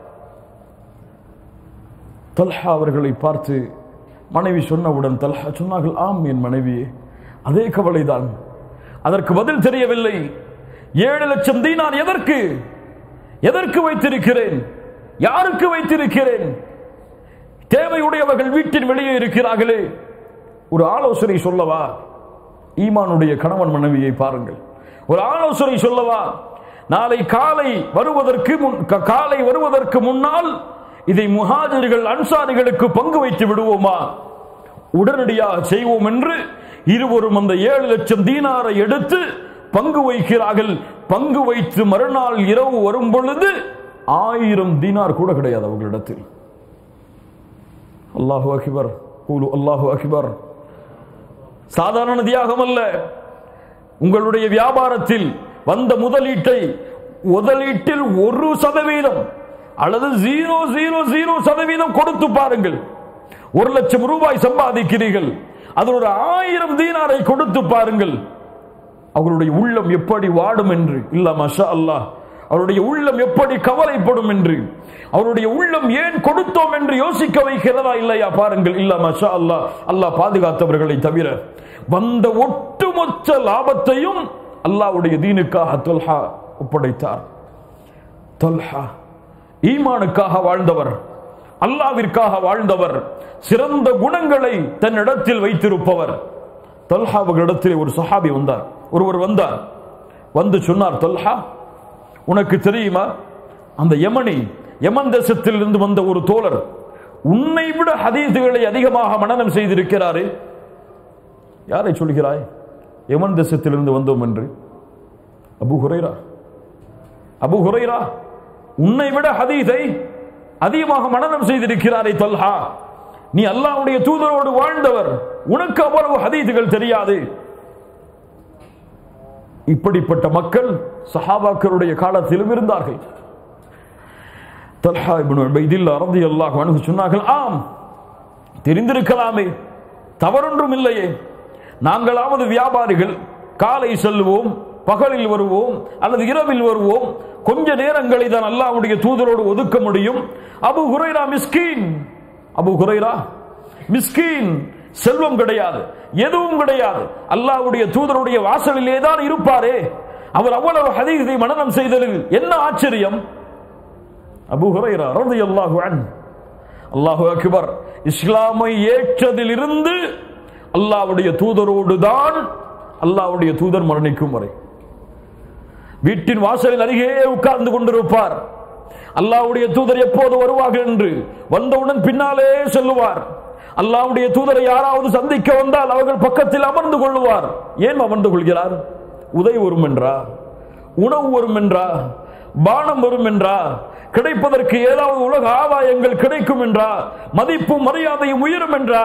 தல்ஹா அவர்களை பார்த்து மனைவி சொன்னவுடன் தல்ஹா சொன்னார்கள் ஆம் என் மனைவியே அதே கவலைதான் அதற்கு பதில் தெரியவில்லை ஏழு லட்சம் தீனார் எதற்கு எதற்கு வைத்திருக்கிறேன் யாருக்கு வைத்திருக்கிறேன் தேவையுடையவர்கள் வீட்டின் வெளியே இருக்கிறார்களே ஒரு ஆலோசனை சொல்லவா ஈமானுடைய கணவன் மனைவியை பாருங்கள் ஒரு ஆலோசனை சொல்லவா நாளை காலை வருவதற்கு முன் க- காலை வருவதற்கு முன்னால் இதை முஹாஜிர்கள் அன்சாரிகளுக்கு பங்கு வைத்து விடுவோமா உடனடியாக செய்வோம் என்று இருவரும் அந்த ஏழு லட்சம் தீனாரை எடுத்து பங்கு வைக்கிறார்கள் பங்கு வைத்து மறுநாள் இரவு வரும் பொழுது ஆயிரம் தீனார் கூட கிடையாது அவர்களிடத்தில் அல்லாஹு அக்பர் கூலு அல்லாஹு அக்பர் சாதாரண தியாகம் அல்ல உங்களுடைய வியாபாரத்தில் வந்த முதலீட்டை முதலீட்டில் ஒரு சதவீதம் அல்லது ஜீரோ ஜீரோ ஜீரோ சதவீதம் கொடுத்து பாருங்கள் ஒரு லட்சம் ரூபாய் சம்பாதிக்கிறீர்கள் அதில் ஒரு ஆயிரம் தீனாரை கொடுத்து பாருங்கள் அவர்களுடைய உள்ளம் எப்படி வாடும் என்று இல்ல மஷா அல்லாஹ் அவருடைய உள்ளம் எப்படி கவலைப்படும் என்று அவருடைய உள்ளம் ஏன் கொடுத்தோம் என்று யோசிக்க வைக்கிறதா இல்லையா பாருங்கள் இல்ல மஷா அல்லாஹ் அல்லாஹ் பாதுகாத்தவர்களை தவிர வந்த ஒட்டுமொத்த லாபத்தையும் அல்லாஹ்வுடைய தீனுக்காக தொல்ஹா ஒப்படைத்தார் தொல்ஹா ஈமானுக்காக வாழ்ந்தவர் அல்லாவிற்காக வாழ்ந்தவர் சிறந்த குணங்களை தன்னிடத்தில் வைத்திருப்பவர் தொல்ஹாவுகளிடத்தில் ஒரு சஹாபி வந்தார் ஒருவர் வந்தார் வந்து சொன்னார் தொல்ஹா உனக்கு தெரியுமா அந்த யமனி யமன் தேசத்தில் இருந்து வந்த ஒரு தோழர் உன்னை விட ஹதீதுகளை அதிகமாக மனனம் செய்திருக்கிறாரே யாரை சொல்கிறாய் எமன் தேசத்திலிருந்து வந்தோம் என்று அபு ஹுரைரா அபு ஹுரைரா உன்னை விட ஹதீஸை அதிகமாக மனனம் செய்திருக்கிறாரே தொல்ஹா நீ அல்லாஹ்வுடைய தூதரோடு வாழ்ந்தவர் உனக்கு அவ்வளவு ஹதீதுகள் தெரியாது இப்படிப்பட்ட மக்கள் சஹாபாக்களுடைய காலத்திலும் இருந்தார்கள் தல்ஹா இப்னு உபைதில்லா ரலியல்லாஹு அன்ஹு சொன்னார்கள் ஆம் தெரிந்திருக்கலாமே தவறொன்றும் இல்லையே நாங்களாவது வியாபாரிகள் காலை செல்வோம் பகலில் வருவோம் அல்லது இரவில் வருவோம் கொஞ்ச நேரங்களை தான் அல்லாஹ்வுடைய தூதரோடு ஒதுக்க முடியும் அபு ஹுரைரா மிஸ்கீன் அபு ஹுரைரா மிஸ்கீன் செல்வம் கிடையாது எதுவும் கிடையாது அல்லாஹ்வுடைய தூதருடைய வாசலிலே தான் இருப்பாரே அவர் அவ்வளவு ஹதீஸை மனனம் செய்ததில் என்ன ஆச்சரியம் அபு ஹுரைரா ரலியல்லாஹு அன்ஹு அல்லாஹு அக்பர் இஸ்லாமை ஏற்றதிலிருந்து அல்லாஹ்வுடைய தூதரோடு தான் அல்லாஹ்வுடைய தூதர் மரணிக்கும் வரை வீட்டின் வாசலில் அருகே உட்கார்ந்து கொண்டிருப்பார் அல்லாஹ்வுடைய தூதர் எப்போது வருவார்கள் என்று வந்தவுடன் பின்னாலே செல்லுவார் அல்லாஹ்வுடைய தூதரை யாராவது சந்திக்க வந்தால் அவர்கள் பக்கத்தில் அமர்ந்து கொள்ளுவார் ஏன் அமர்ந்து கொள்கிறார் உதவி வரும் என்றா உணவு வரும் என்றா பானம் வரும் என்றா கிடைப்பதற்கு ஏதாவது உலக ஆதாயங்கள் கிடைக்கும் என்றா மதிப்பும் மரியாதையும் உயரும் என்றா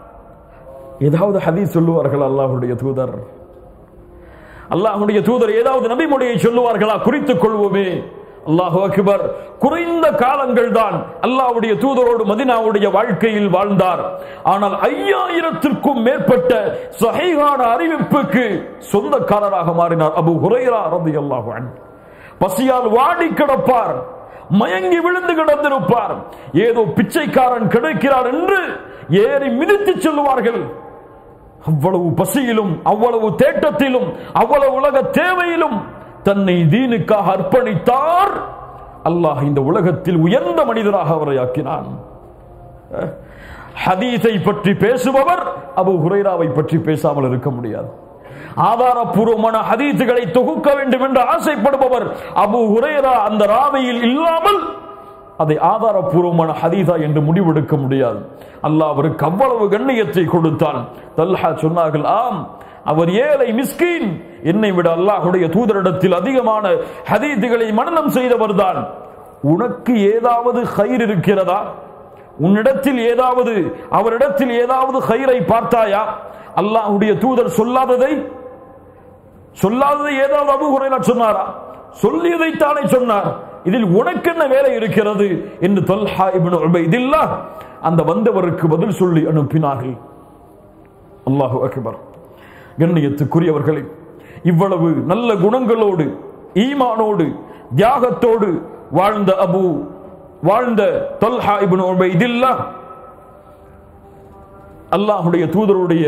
ஏதாவது ஹதீஸ் சொல்லுவார்கள் அல்லாஹ்வுடைய தூதர் அல்லாஹ்வுடைய தூதர் ஏதாவது நபிமொழியை சொல்லுவார்களா குறித்துக் கொள்வோமே அல்லாஹ் அக்பர் குறைந்த காலங்கள் தான் அல்லாஹ்வுடைய தூதரோடு மதினாவுடைய வாழ்க்கையில் வாழ்ந்தார் ஆனால் ஐயாயிரத்திற்கும் மேற்பட்ட சஹீஹான அறிவிப்புக்கு சொந்தக்காரராக மாறினார் அபு ஹுரைரா ரலியல்லாஹு அன்ஹு பசியால் வாடி கிடப்பார் மயங்கி விழுந்து கிடந்திருப்பார் ஏதோ பிச்சைக்காரன் கிடைக்கிறார் என்று ஏறி மிதித்து செல்வார்கள் அவ்வளவு பசியிலும் அவ்வளவு தேட்டத்திலும் அவ்வளவு உலக தேவையிலும் தன்னை தீனுக்காக அர்ப்பணித்தார் அல்லாஹ் இந்த உலகத்தில் உயர்ந்த மனிதராக அவரை ஆக்கினான் அஹ், ஹதீஸை பற்றி பேசுபவர் அபு ஹுரைராவை பற்றி பேசாமல் இருக்க முடியாது ஆதாரப்பூர்வமான ஹதீத்துகளை தொகுக்க வேண்டும் என்று ஆசைப்படுபவர் அபு ஹுரைரா அந்த ராவையில் இல்லாமல் அதை ஆதாரப்பூர்வமான ஹதீதா என்று முடிவெடுக்க முடியாது அல்லாஹ் அவருக்கு அவ்வளவு கண்ணியத்தை கொடுத்தான் தல்ஹா சொன்னார்கள் ஆம் அவர் ஏழை மிஸ்கீன் என்னை விட அல்லாஹுடைய தூதரிடத்தில் அதிகமான ஹதீதுகளை மனனம் செய்தவர் தான் உனக்கு ஏதாவது கயிறு இருக்கிறதா உன்னிடத்தில் ஏதாவது அவரிடத்தில் ஏதாவது கயிறை பார்த்தாயா அல்லாஹ்வுடைய தூதர் சொல்லாததை சொல்லாததை ஏதாவது அபு ஹுரைரா சொன்னாரா சொல்லியதைத்தானே சொன்னார் இதில் உனக்கு என்ன வேலை இருக்கிறது என்று தொல்ஹா இப்னு உபைதில்லா அந்த வந்தவருக்கு பதில் சொல்லி அனுப்பினார்கள் அல்லாஹு அக்பர் கண்ணியத்துக்குரியவர்களே இவ்வளவு நல்ல குணங்களோடு ஈமானோடு தியாகத்தோடு வாழ்ந்த அபு வாழ்ந்த தொல்ஹா இப்னு உபைதில்லா அல்லாஹுடைய தூதருடைய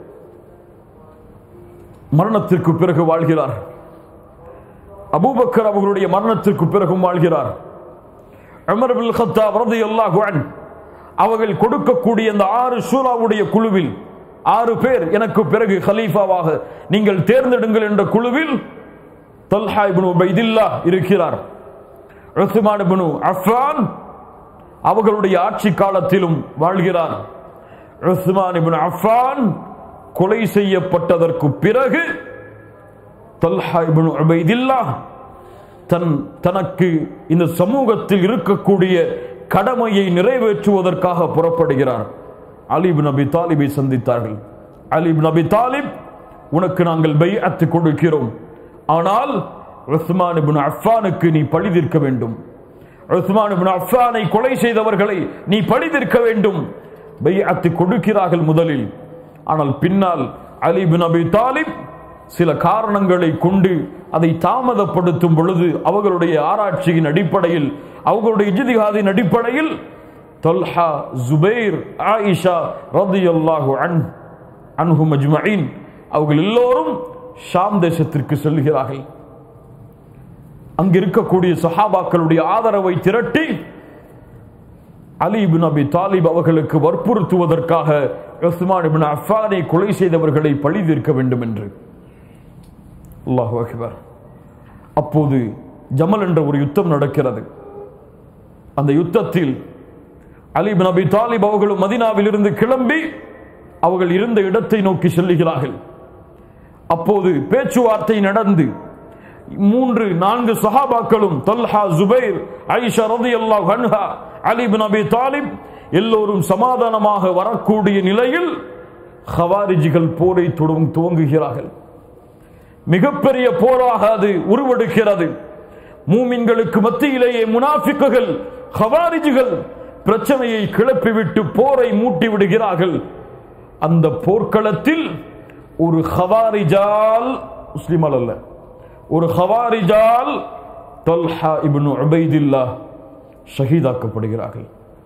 மரணத்திற்கு பிறகு வாழ்கிறார் அபூபக்கர் அவர்களுடைய மரணத்திற்கு பிறகும் வாழ்கிறார் உமர் பின் கத்தாப் ரலியல்லாஹு அன்ஹு அவர்கள் கொடுக்கக்கூடிய அந்த ஆறு சூராவுடைய குழுவில் ஆறு பேர் எனக்கு பிறகு ஹலீஃபாவாக நீங்கள் தேர்ந்தெடுங்கள் என்ற குழுவில் தல்ஹா இப்னு உபைதில்லா இருக்கிறார் உஸ்மான் இப்னு அஃபான் அவர்களுடைய ஆட்சி காலத்திலும் வாழ்கிறார் உஸ்மான் இப்னு அஃபான் கொலை செய்யப்பட்டதற்கு பிறகு தல்ஹா இப்னு உபைதில்லா தன் தனக்கு இந்த சமூகத்தில் இருக்கக்கூடிய கடமையை நிறைவேற்றுவதற்காக புறப்படுகிறார் அலி இப்னு அபி தாலிபை சந்தித்தார்கள் அலி இப்னு அபி தாலிப் உனக்கு நாங்கள் பைஅத்து கொடுக்கிறோம் ஆனால் உஸ்மான் இப்னு அஃபானுக்கு நீ பழி தீர்க்க வேண்டும் உஸ்மான் இப்னு அஃபானை கொலை செய்தவர்களை நீ பழி தீர்க்க வேண்டும் பைஅத்து கொடுக்கிறார்கள் முதலில் ஆனால் பின்னால் அலி பின் அபி தாலிப் சில காரணங்களை கொண்டு அதை தாமதப்படுத்தும் பொழுது அவர்களுடைய ஆராய்ச்சியின் அடிப்படையில் அவர்களுடைய இஜ்திஹாதின் அடிப்படையில் தொல்ஹா ஜுபைர் ஆயிஷா ரதியல்லாஹு அன் அன்ஹு மஜ்மஈன் அவர்கள் எல்லோரும் ஷாம் தேசத்திற்கு செல்கிறார்கள் அங்கு இருக்கக்கூடிய சஹாபாக்களுடைய ஆதரவை திரட்டி அலி இப்னு அபி தாலிப் அவர்களுக்கு வற்புறுத்துவதற்காக உஸ்மான் இப்னு அஃபானை கொலை செய்தவர்களை பழி தீர்க்க வேண்டும் என்று அல்லாஹு அக்பர் அப்போது ஜமல் என்ற ஒரு யுத்தம் நடக்கிறது அந்த யுத்தத்தில் அலி இப்னு அபி தாலிப் அவர்களும் மதினாவில் இருந்து கிளம்பி அவர்கள் இருந்த இடத்தை நோக்கி செல்லுகிறார்கள் அப்போது பேச்சுவார்த்தை நடந்து மூன்று நான்கு சஹாபாக்களும் தல்ஹா ஜுபைர் ஐஷா ரலியல்லாஹு அன்ஹா அலி இப்னு அபி தாலிப் எல்லோரும் சமாதானமாக வரக்கூடிய நிலையில் ஹவாரிஜிகள் போரை துவங் துவங்குகிறார்கள் மிகப்பெரிய போராக அது உருவெடுக்கிறது மூமின்களுக்கு மத்தியிலேயே முனாஃபிக்குகள் ஹவாரிஜிகள் பிரச்சனையை கிளப்பிவிட்டு போரை மூட்டி விடுகிறார்கள் அந்த போர்க்களத்தில் ஒரு ஹவாரிஜால் முஸ்லிம் அல்ல ஒரு ஹவாரிஜால் தல்ஹா இப்னு உபைதில்லா ஷஹீதாக்கப்படுகிறார்கள்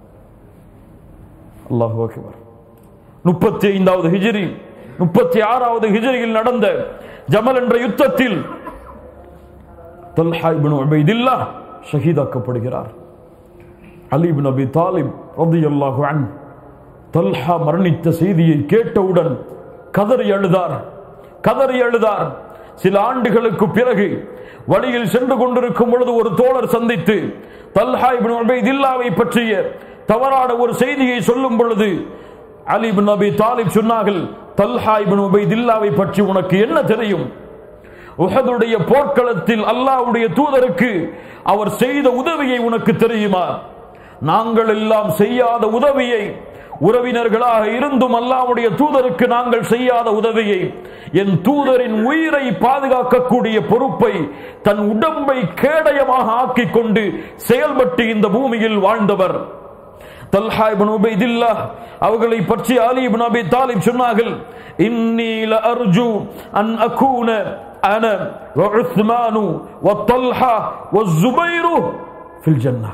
அல்லாஹ் அக்பர் முப்பத்தி ஐந்தாவது ஹிஜ்ரி முப்பத்தி ஆறாவது ஹிஜ்ரியில் நடந்த ஜமல் என்ற யுத்தத்தில் தல்ஹா இப்னு உபைதில்லா ஷஹீதாக்கப்படுகிறார் அலி இப்னு அபி தாலிப் ரலியல்லாஹு அன்ஹு தல்ஹா மரணித்த செய்தியை கேட்டவுடன் கதறி அழுதார் கதறி அழுதார் சில ஆண்டுகளுக்கு பிறகு வழியில் சென்று கொண்டிருக்கும் பொழுது ஒரு தோழர் சந்தித்து தல்ஹா இப்னு உபைதில்லாவை பற்றிய தவறான ஒரு செய்தியை சொல்லும் பொழுது அலி இப்னு அபி தாலிப் சொன்னார்கள் தல்ஹா இப்னு உபைதில்லாவை பற்றி உனக்கு என்ன தெரியும் உஹதுடைய போர்க்களத்தில் அல்லாஹ்வுடைய தூதருக்கு அவர் செய்த உதவியை உனக்கு தெரியுமா நாங்கள் எல்லாம் செய்யாத உதவியை உறவினர்களாக இருந்தும் அல்லாஹ்வுடைய தூதருக்கு நாங்கள் செய்யாத உதவியை என் தூதரின் உயிரை பாதுகாக்கக்கூடிய பொறுப்பை தன் உடம்பை கேடயமாக ஆக்கிக் கொண்டு செயல்பட்டு இந்த பூமியில் வாழ்ந்தவர் தல்ஹா இப்னு உபைதில்லா அவர்களை பற்றி அலி இப்னு அபி தாலிப் சொன்னார்கள் இன்னி லஅர்ஜு அன் அகூன அன وعثمان وطلحة والزبير في الجنة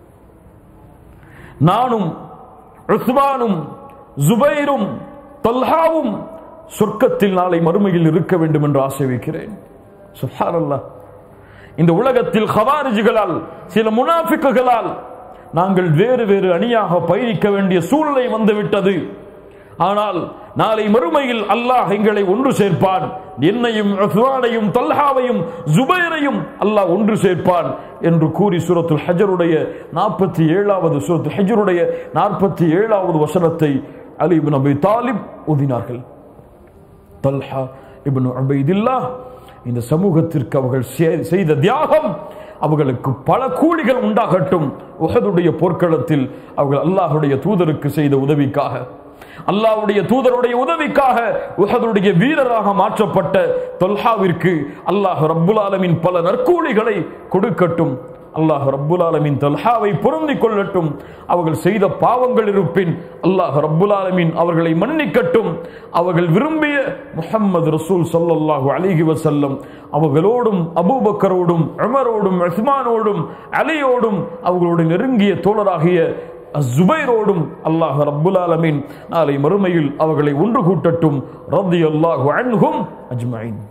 நானும் உஸ்மானும் ஜுபைரும் தல்ஹாவும் சொர்க்கத்தில் நாளை மறுமையில் இருக்க வேண்டும் என்று ஆசை வைக்கிறேன் சுப்ஹானல்லாஹ் இந்த உலகத்தில் ஹவாரிஜிகளால் சில முனாஃபிக்குகளால் நாங்கள் வேறு வேறு அணியாக பயணிக்க வேண்டிய சூழ்நிலை வந்துவிட்டது ஆனால் நாளை மறுமையில் அல்லாஹ் எங்களை ஒன்று சேர்ப்பான் என்னையும் உஸ்மானையும் தல்ஹாவையும் ஜுபைரையும் அல்லாஹ் ஒன்று சேர்ப்பான் என்று கூறி சூரத்துல் ஹஜருடைய நாற்பத்தி ஏழாவது சூரத்துல் ஹஜருடைய நாற்பத்தி ஏழாவது வசனத்தை அலி இப்னு அபி தாலிப் ஓதினார்கள் தல்ஹா இப்னு உபைதில்லா இந்த சமூகத்திற்கு அவர்கள் செய்- செய்த தியாகம் அவர்களுக்கு பல கூலிகள் உண்டாகட்டும் உஹதுடைய போர்க்களத்தில் அவர்கள் அல்லாஹ்வுடைய தூதருக்கு செய்த உதவிக்காக அல்லாஹ்வுடைய தூதருடைய உதவிக்காக உஹதுடைய வீரராக மாற்றப்பட்ட தொல்ஹாவிற்கு அல்லாஹ் ரப்புல் ஆலமின் பல நற்கூலிகளை கொடுக்கட்டும் அல்லாஹ் ரப்புல் ஆலமின் தல்ஹாவை பொருந்திக் கொள்ளட்டும் அவர்கள் செய்த பாவங்கள் இருப்பின் அல்லாஹ் ரப்புல் ஆலமின் அவர்களை மன்னிக்கட்டும் அவர்கள் விரும்பிய முஹம்மது ரசூல் ஸல்லல்லாஹு அலைஹி வஸல்லம் அவர்களோடும் அபூபக்கரோடும் உமரோடும் உஸ்மானோடும் அலியோடும் அவர்களுடைய நெருங்கிய தோழராகிய ஜுபைரோடும் அல்லாஹ் ரப்புல் ஆலமீன் நாளை மறுமையில் அவர்களை ஒன்று கூட்டட்டும் ரலியல்லாஹு அன்ஹும் அஜ்மஈன்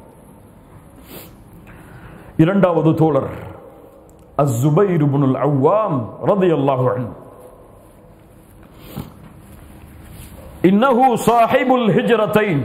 இரண்டாவது தோழர் الزبير بن العوام رضي الله عنه إنه صاحب الهجرتين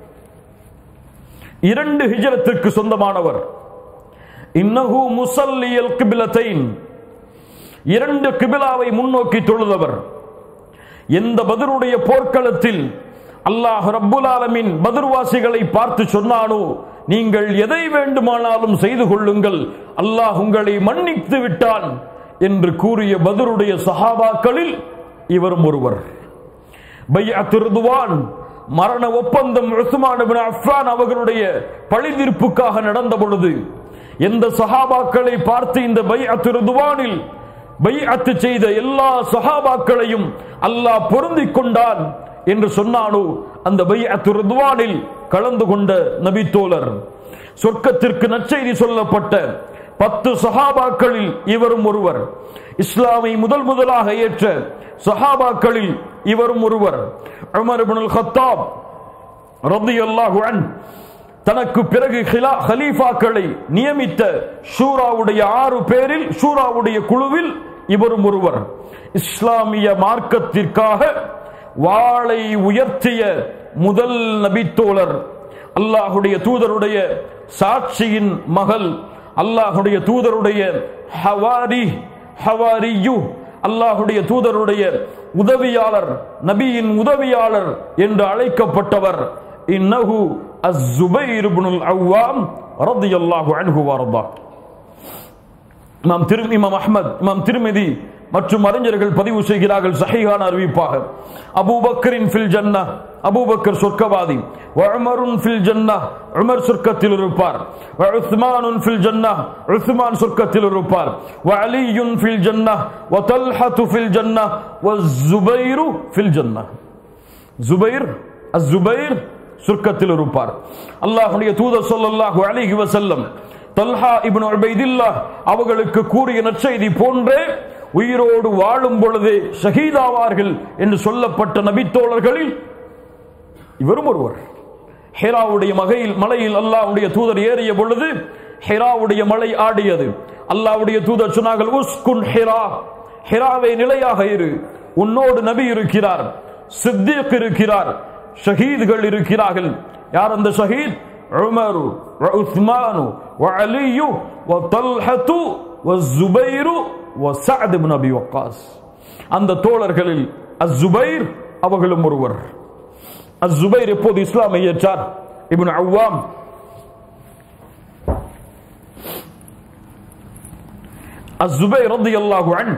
இரண்டு ஹிஜரத்துக்கு சொந்தமானவர் இன்னஹு முசல்லியல் கிபிலத்தைன் இரண்டு கிபிலாவை முன்னோக்கி தொழுதவர் எந்த பதருடைய போர்க்களத்தில் அல்லாஹ் ரப்புல் ஆலமின் பதர்வாசிகளை பார்த்து சொன்னானோ நீங்கள் எதை வேண்டுமானாலும் செய்து கொள்ளுங்கள் அல்லாஹ் உங்களை மன்னித்து விட்டான் என்று கூறிய பதருடைய சஹாபாக்களில் இவரும் ஒருவர் பைஅத்து ரிதுவான் மரண ஒப்பந்தம் உஸ்மான் இப்னு அஃபான் அவர்களுடைய பழிதீர்ப்புக்காக நடந்த பொழுது எந்த சஹாபாக்களை பார்த்து இந்த பைஅத்து ரிதுவானில் பைஅத்து செய்த எல்லா சஹாபாக்களையும் அல்லாஹ் பொருந்திக் கொண்டான் என்று சொன்னானோ அந்த பைஅத்து ரிதுவானில் கலந்து கொண்ட நபி தோழர் சொர்க்கத்திற்கு நற்செய்தி சொல்லப்பட்ட பத்து சஹாபாக்களில் இவரும் ஒருவர் இஸ்லாமை முதல் முதலாக ஏற்ற சஹாபாக்களில் இவரும் ஒருவர் உமர் இப்னுல் கத்தாப் ரலியல்லாஹு அன் தனக்கு பிறகு ஹிலா- ஹலீஃபாக்களை நியமித்த ஷூராவுடைய ஆறு பேரில் ஷூராவுடைய குழுவில் இவரும் ஒருவர் இஸ்லாமிய மார்க்கத்திற்காக வாளை உயர்த்திய முதல் நபித்தோழர் அல்லாஹுடைய தூதருடைய சாட்சியின் மகள் அல்லாஹுடைய தூதருடைய ஹவாரி ஹவாரியூ அல்லாஹுடைய தூதருடைய உதவியாளர் நபியின் உதவியாளர் என்று அழைக்கப்பட்டவர் இன்னஹு الزبير بن العوام رضي الله عنه وارضاه இமாம் திரு இமாம் அஹ்மத் இமாம் திருமதி மற்றும் அறிஞர்கள் பதிவு செய்கிறார்கள் சஹீஹான அறிவிப்பாக அபூபக்கரின் ஃபில் ஜன்னா அபூபக்கர் சொர்க்கவாதி உமருன் ஃபில் ஜன்னா உமர் சொர்க்கத்தில் இருப்பார் உஸ்மானுன் ஃபில் ஜன்னா உஸ்மான் சொர்க்கத்தில் இருப்பார் அலியுன் ஃபில் ஜன்னா வதல்ஹத்து ஃபில் ஜன்னா வஸ்ஸுபைரு ஃபில் ஜன்னா ஜுபைர் அஸ்ஸுபைர் சொர்க்கத்தில் இருப்பார் அல்லாஹ்வுடைய தூதர் ஸல்லல்லாஹு அலைஹி வஸல்லம் தல்ஹா இப்னு உபைதில்லா அவர்களுக்கு கூறிய நற்செய்தி போன்றே உயிரோடு வாழும் பொழுது ஷஹீதாவார்கள் என்று சொல்லப்பட்ட நபித்தோழர்களில் இவரும் ஒருவர் ஹெராவுடைய மகையில் மலையில் அல்லாஹ்வுடைய தூதர் ஏறிய பொழுது ஹெராவுடைய மலை ஆடியது அல்லாஹ்வுடைய தூதர் சொன்னார்கள் உஸ்குன் ஹெரா ஹெராவே நிலையாக இரு உன்னோடு நபி இருக்கிறார் சித்திக் இருக்கிறார் ஷஹீதுகள் இருக்கிறார்கள் யார் அந்த ஷஹீத் உமரு உஸ்மானு وعلي وطلحة والزبير وسعد بن أبي وقاص அந்த தோழர்களில் அஸ்ஸுபைர் அவர்களும் ஒருவர் அஸ்ஸுபைர் எப்போது இஸ்லாமை ஏற்றார் இப்னு அவ்வாம் அஸ்ஸுபைர் ரலியல்லாஹு அன்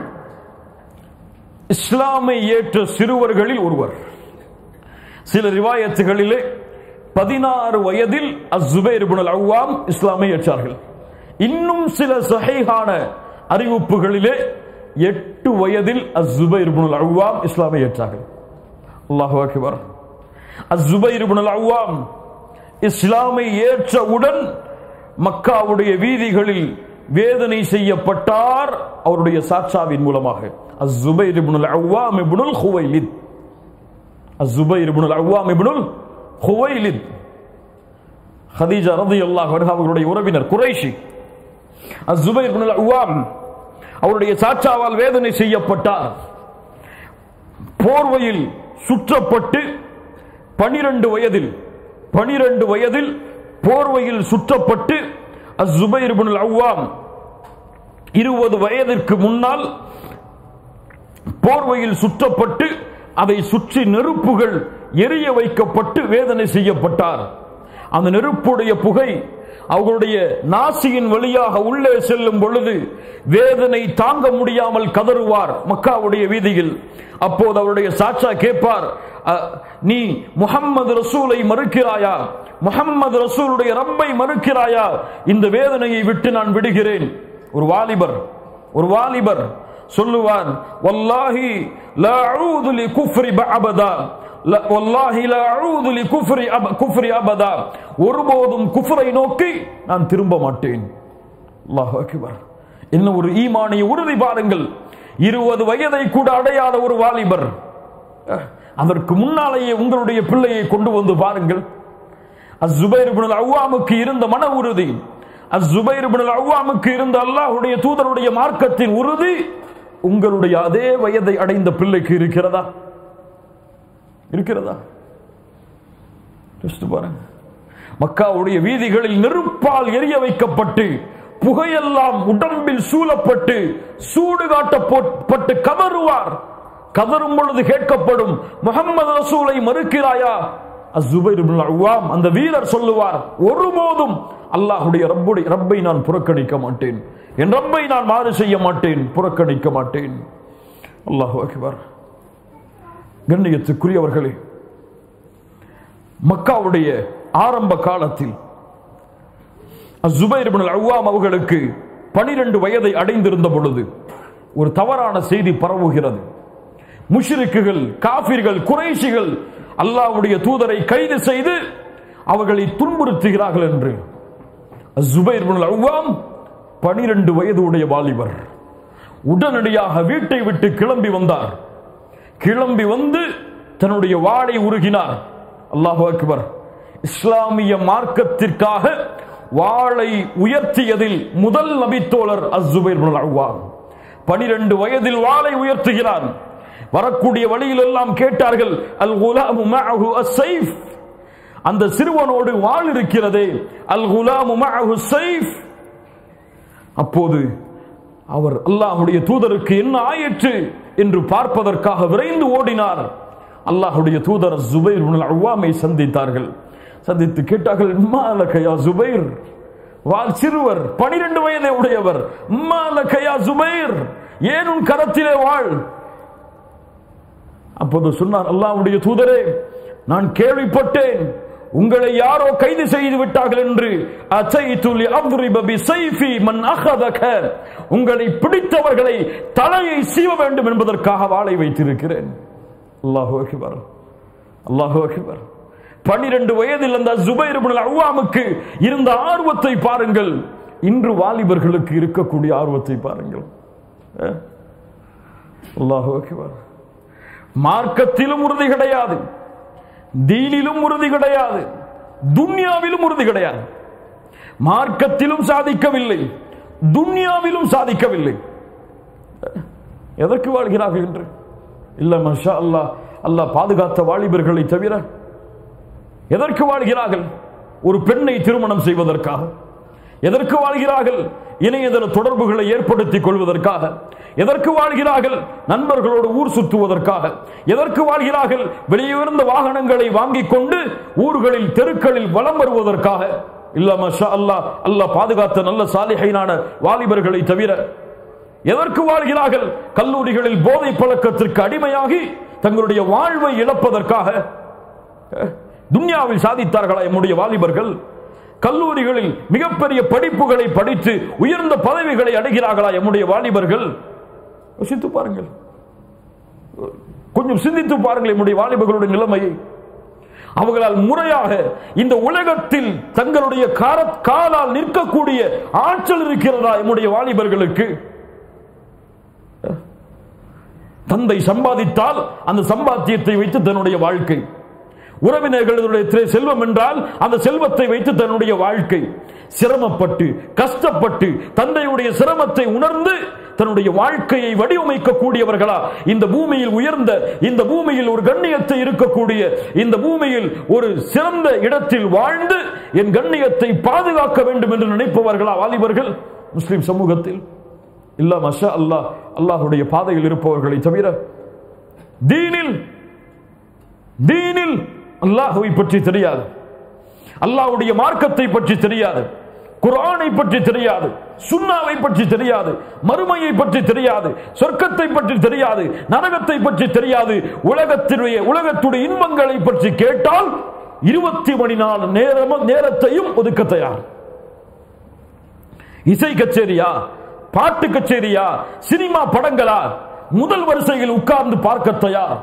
இஸ்லாமை ஏற்ற சிறுவர்களில் ஒருவர் சில ரிவாயத்துகளிலே பதினாறு வயதில் அஸ்ஸுபைர் இப்னு அவ்வாம் இஸ்லாமை ஏற்றார்கள் இன்னும் சில சஹீஹான அறிவிப்புகளிலே எட்டு வயதில் அஸ்ஸுபைர் இப்னு அவ்வாம் இஸ்லாமை ஏற்றார்கள் அல்லாஹு அக்பர் அஸ்ஸுபைர் இப்னு அவ்வாம் இஸ்லாமை ஏற்றவுடன் மக்காவுடைய வீதிகளில் வேதனை செய்யப்பட்டார் அவருடைய சாட்சாவின் மூலமாக அஸ்ஸுபைர் இப்னு அவ்வாம் இப்னுல் ஹுவைலித் அஸ்ஸுபைர் இப்னு அவ்வாம் இப்னுல் ஹுவைலித் ஹதீஜா ரலியல்லாஹு அன்ஹா அவர்களுடைய உறவினர் குறைஷி அஸ்ஸுபைர் இப்னு அவ்வாம் அவருடைய சாட்சாவால் வேதனை செய்யப்பட்டார் போர்வையில் சுற்றப்பட்டு பனிரெண்டு வயதில் பனிரெண்டு வயதில் போர்வையில் சுற்றப்பட்டு அஸ்ஸுபைர் இப்னு அவ்வாம் இருபது வயதிற்கு முன்னால் போர்வையில் சுற்றப்பட்டு அதை சுற்றி நெருப்புகள் எரிய வைக்கப்பட்டு வேதனை செய்யப்பட்டார் அந்த நெருப்புடைய புகை அவர்களுடைய நாசியின் வழியாக உள்ளே செல்லும் பொழுது வேதனை தாங்க முடியாமல் கதறுவார் மக்காவுடைய வீதியில் அப்போது அவருடைய சாட்சா கேட்பார் "அ, நீ முஹம்மது ரசூலை மறுக்கிறாயா முஹம்மது ரசூலுடைய ரப்பை மறுக்கிறாயா இந்த வேதனையை விட்டு நான் விடுகிறேன் ஒரு வாலிபர் ஒரு வாலிபர் சொல்லுவார் வல்லாஹி லா அஊது லி குஃப்ரி அபதா ல- வல்லாஹி லா அஊது லி குஃப்ரி அப- குஃப்ரி அபதா ஒருபோதும் குஃப்ரை நோக்கி நான் திரும்ப மாட்டேன் அல்லாஹ் அக்பர் இன்னும் ஒரு ஈமானிய உறுதி பாருங்கள் இருபது வயதை கூட அடையாத ஒரு வாலிபர் அஹ், அதற்கு முன்னாலேயே உங்களுடைய பிள்ளையை கொண்டு வந்து பாருங்கள் அஸ்ஸுபைர் இப்னு அவ்வாமுக்கு இருந்த மன உறுதி அஸ்ஸுபைர் இப்னு அவ்வாமுக்கு இருந்த அல்லாஹ்வுடைய தூதருடைய மார்க்கத்தின் உறுதி உங்களுடைய அதே வயதை அடைந்த பிள்ளைக்கு இருக்கிறதா இருக்கிறதா யோசித்து பாருங்க மக்காவுடைய வீதிகளில் நெருப்பால் எரிய வைக்கப்பட்டு புகையெல்லாம் உடம்பில் சூழப்பட்டு சூடு காட்டப்பட்டு கதறுவார் கதறும் பொழுது கேட்கப்படும் முகம்மது ரசூலை மறுக்கிறாயா அஸ்ஸுபைர் இப்னு அவ்வாம் அந்த வீரர் சொல்லுவார் ஒருபோதும் அல்லாஹ்வுடைய ரப்புடைய ரப்பை நான் புறக்கணிக்க மாட்டேன் என் ரப்பை நான் மாறு செய்ய மாட்டேன் புறக்கணிக்க மாட்டேன் அல்லாஹ் அக்பர் கண்ணியத்துக்குரியவர்களே மக்காவுடைய ஆரம்ப காலத்தில் அஸ்ஸுபைர் இப்னு அவ்வாம் அவர்களுக்கு பனிரெண்டு வயதை அடைந்திருந்த பொழுது ஒரு தவறான செய்தி பரவுகிறது முஷ்ரிக்குகள் காபிர்கள் குறைஷிகள் அல்லாஹ்வுடைய தூதரை கைது செய்து அவர்களை துன்புறுத்துகிறார்கள் என்று அஸ்ஸுபைர் இப்னு அவ்வாம் பனிரெண்டு வயது உடைய வாலிபர் உடனடியாக வீட்டை விட்டு கிளம்பி வந்தார் கிளம்பி வந்து தன்னுடைய வாளை உருகினார் அல்லாஹு அக்பர் இஸ்லாமிய மார்க்கத்திற்காக வாளை உயர்த்தியதில் முதல் நபித்தோழர் அஸ்ஸுபைர் இப்னு அவ்வாம் பனிரெண்டு வயதில் வாளை உயர்த்துகிறார் வரக்கூடிய வழியில் எல்லாம் கேட்டார்கள் அல் குலாமு மஅஹு அஸ்ஸைஃப் அந்த சிறுவனோடு வாள் இருக்கிறதே அல் குலாமு மஅஹு ஸைஃப் அப்போது அவர் அல்லாஹ்வுடைய தூதருக்கு என்ன ஆயிற்று என்று பார்ப்பதற்காக விரைந்து ஓடினார் அல்லாஹ்வுடைய தூதர் ஜுபைர் இப்னுல் அவ்வாமை சந்தித்தார்கள் சந்தித்து கேட்டார்கள் மாலகையா சுபைர் வால் சிறுவர் பனிரெண்டு வயதை உடையவர் மாலகையா சுபைர் ஏன் உன் கரத்திலே வாழ் அப்போது சொன்னார் அல்லாஹ்வுடைய தூதரே நான் கேள்விப்பட்டேன் உங்களை யாரோ கைது செய்து விட்டார்கள் என்று அச்சைத்து லிஅضرب بسيفي من اخذك உங்களை பிடித்தவர்களை தலையை சீவ வேண்டும் என்பதற்காக வாளை வைத்திருக்கிறேன் அல்லாஹு அக்பர் அல்லாஹு அக்பர் பனிரெண்டு வயதில் அந்த ஜுபைர் இப்னு அவ்வாமுக்கு இருந்த ஆர்வத்தை பாருங்கள் இன்று வாலிபர்களுக்கு இருக்கக்கூடிய ஆர்வத்தை பாருங்கள் அஹ்? அல்லாஹு அக்பர் மார்க்கத்திலும் உறுதி கிடையாது தீனிலும் உறுதி கிடையாது துன்யாவிலும் உறுதி கிடையாது மார்க்கத்திலும் சாதிக்கவில்லை துன்யாவிலும் சாதிக்கவில்லை எதற்கு வாழ்கிறார்கள் என்று இல்ல மஷா அல்லாஹ் அல்லாஹ் பாதுகாத்த வாலிபர்களை தவிர எதற்கு வாழ்கிறார்கள் ஒரு பெண்ணை திருமணம் செய்வதற்காக எதற்கு வாழ்கிறார்கள் இணையதள தொடர்புகளை ஏற்படுத்திக் கொள்வதற்காக எதற்கு வாழ்கிறார்கள் நண்பர்களோடு ஊர் சுற்றுவதற்காக எதற்கு வாழ்கிறார்கள் வெளியிருந்த வாகனங்களை வாங்கிக் கொண்டு ஊர்களில் தெருக்களில் வலம் வருவதற்காக இல்ல மஷா அல்லாஹ் அல்லாஹ் பாதுகாத்த நல்ல சாலிகைனான வாலிபர்களை தவிர எதற்கு வாழ்கிறார்கள் கல்லூரிகளில் போதை பழக்கத்திற்கு அடிமையாகி தங்களுடைய வாழ்வை இழப்பதற்காக அஹ், துன்யாவில் சாதித்தார்களா எம்முடைய வாலிபர்கள் கல்லூரிகளில் மிகப்பெரிய படிப்புகளை படித்து உயர்ந்த பதவிகளை அடைகிறார்களா எம்முடைய வாலிபர்கள் யோசித்து பாருங்கள் கொஞ்சம் சிந்தித்து பாருங்கள் எம்முடைய வாலிபர்களுடைய நிலைமையை அவர்களால் முறையாக இந்த உலகத்தில் தங்களுடைய கார- காலால் நிற்கக்கூடிய ஆற்றல் இருக்கிறதா எம்முடைய வாலிபர்களுக்கு தந்தை சம்பாதித்தால் அந்த சம்பாத்தியத்தை வைத்து தன்னுடைய வாழ்க்கை உறவினர்களுடைய திரை செல்வம் என்றால் அந்த செல்வத்தை வைத்து தன்னுடைய வாழ்க்கை சிரமப்பட்டு கஷ்டப்பட்டு தந்தையுடைய சிரமத்தை உணர்ந்து தன்னுடைய வாழ்க்கையை வடிவமைக்கக்கூடியவர்களா இந்த பூமியில் உயர்ந்த இந்த பூமியில் ஒரு கண்ணியத்தை இருக்கக்கூடிய இந்த பூமியில் ஒரு சிறந்த இடத்தில் வாழ்ந்து என் கண்ணியத்தை பாதுகாக்க வேண்டும் என்று நினைப்பவர்களா வாலிபர்கள் முஸ்லிம் சமூகத்தில் இல்ல மஷா அல்லாஹ் அல்லாஹ்வுடைய பாதையில் இருப்பவர்களை தவிர தீனில் தீனில் அல்லாஹ்வை பற்றி தெரியாது அல்லாஹ்வுடைய மார்க்கத்தை பற்றி தெரியாது குர்ஆனை பற்றி தெரியாது சுன்னாவை பற்றி தெரியாது மறுமையை பற்றி தெரியாது சொர்க்கத்தை பற்றி தெரியாது நரகத்தை பற்றி தெரியாது உலகத்தினுடைய உலகத்துடைய இன்பங்களை பற்றி கேட்டால் இருபத்தி மணி நாள் நேரமும் நேரத்தையும் ஒதுக்க தயார் இசை கச்சேரியா பாட்டு கச்சேரியா சினிமா படங்களா முதல் வரிசையில் உட்கார்ந்து பார்க்க தயார்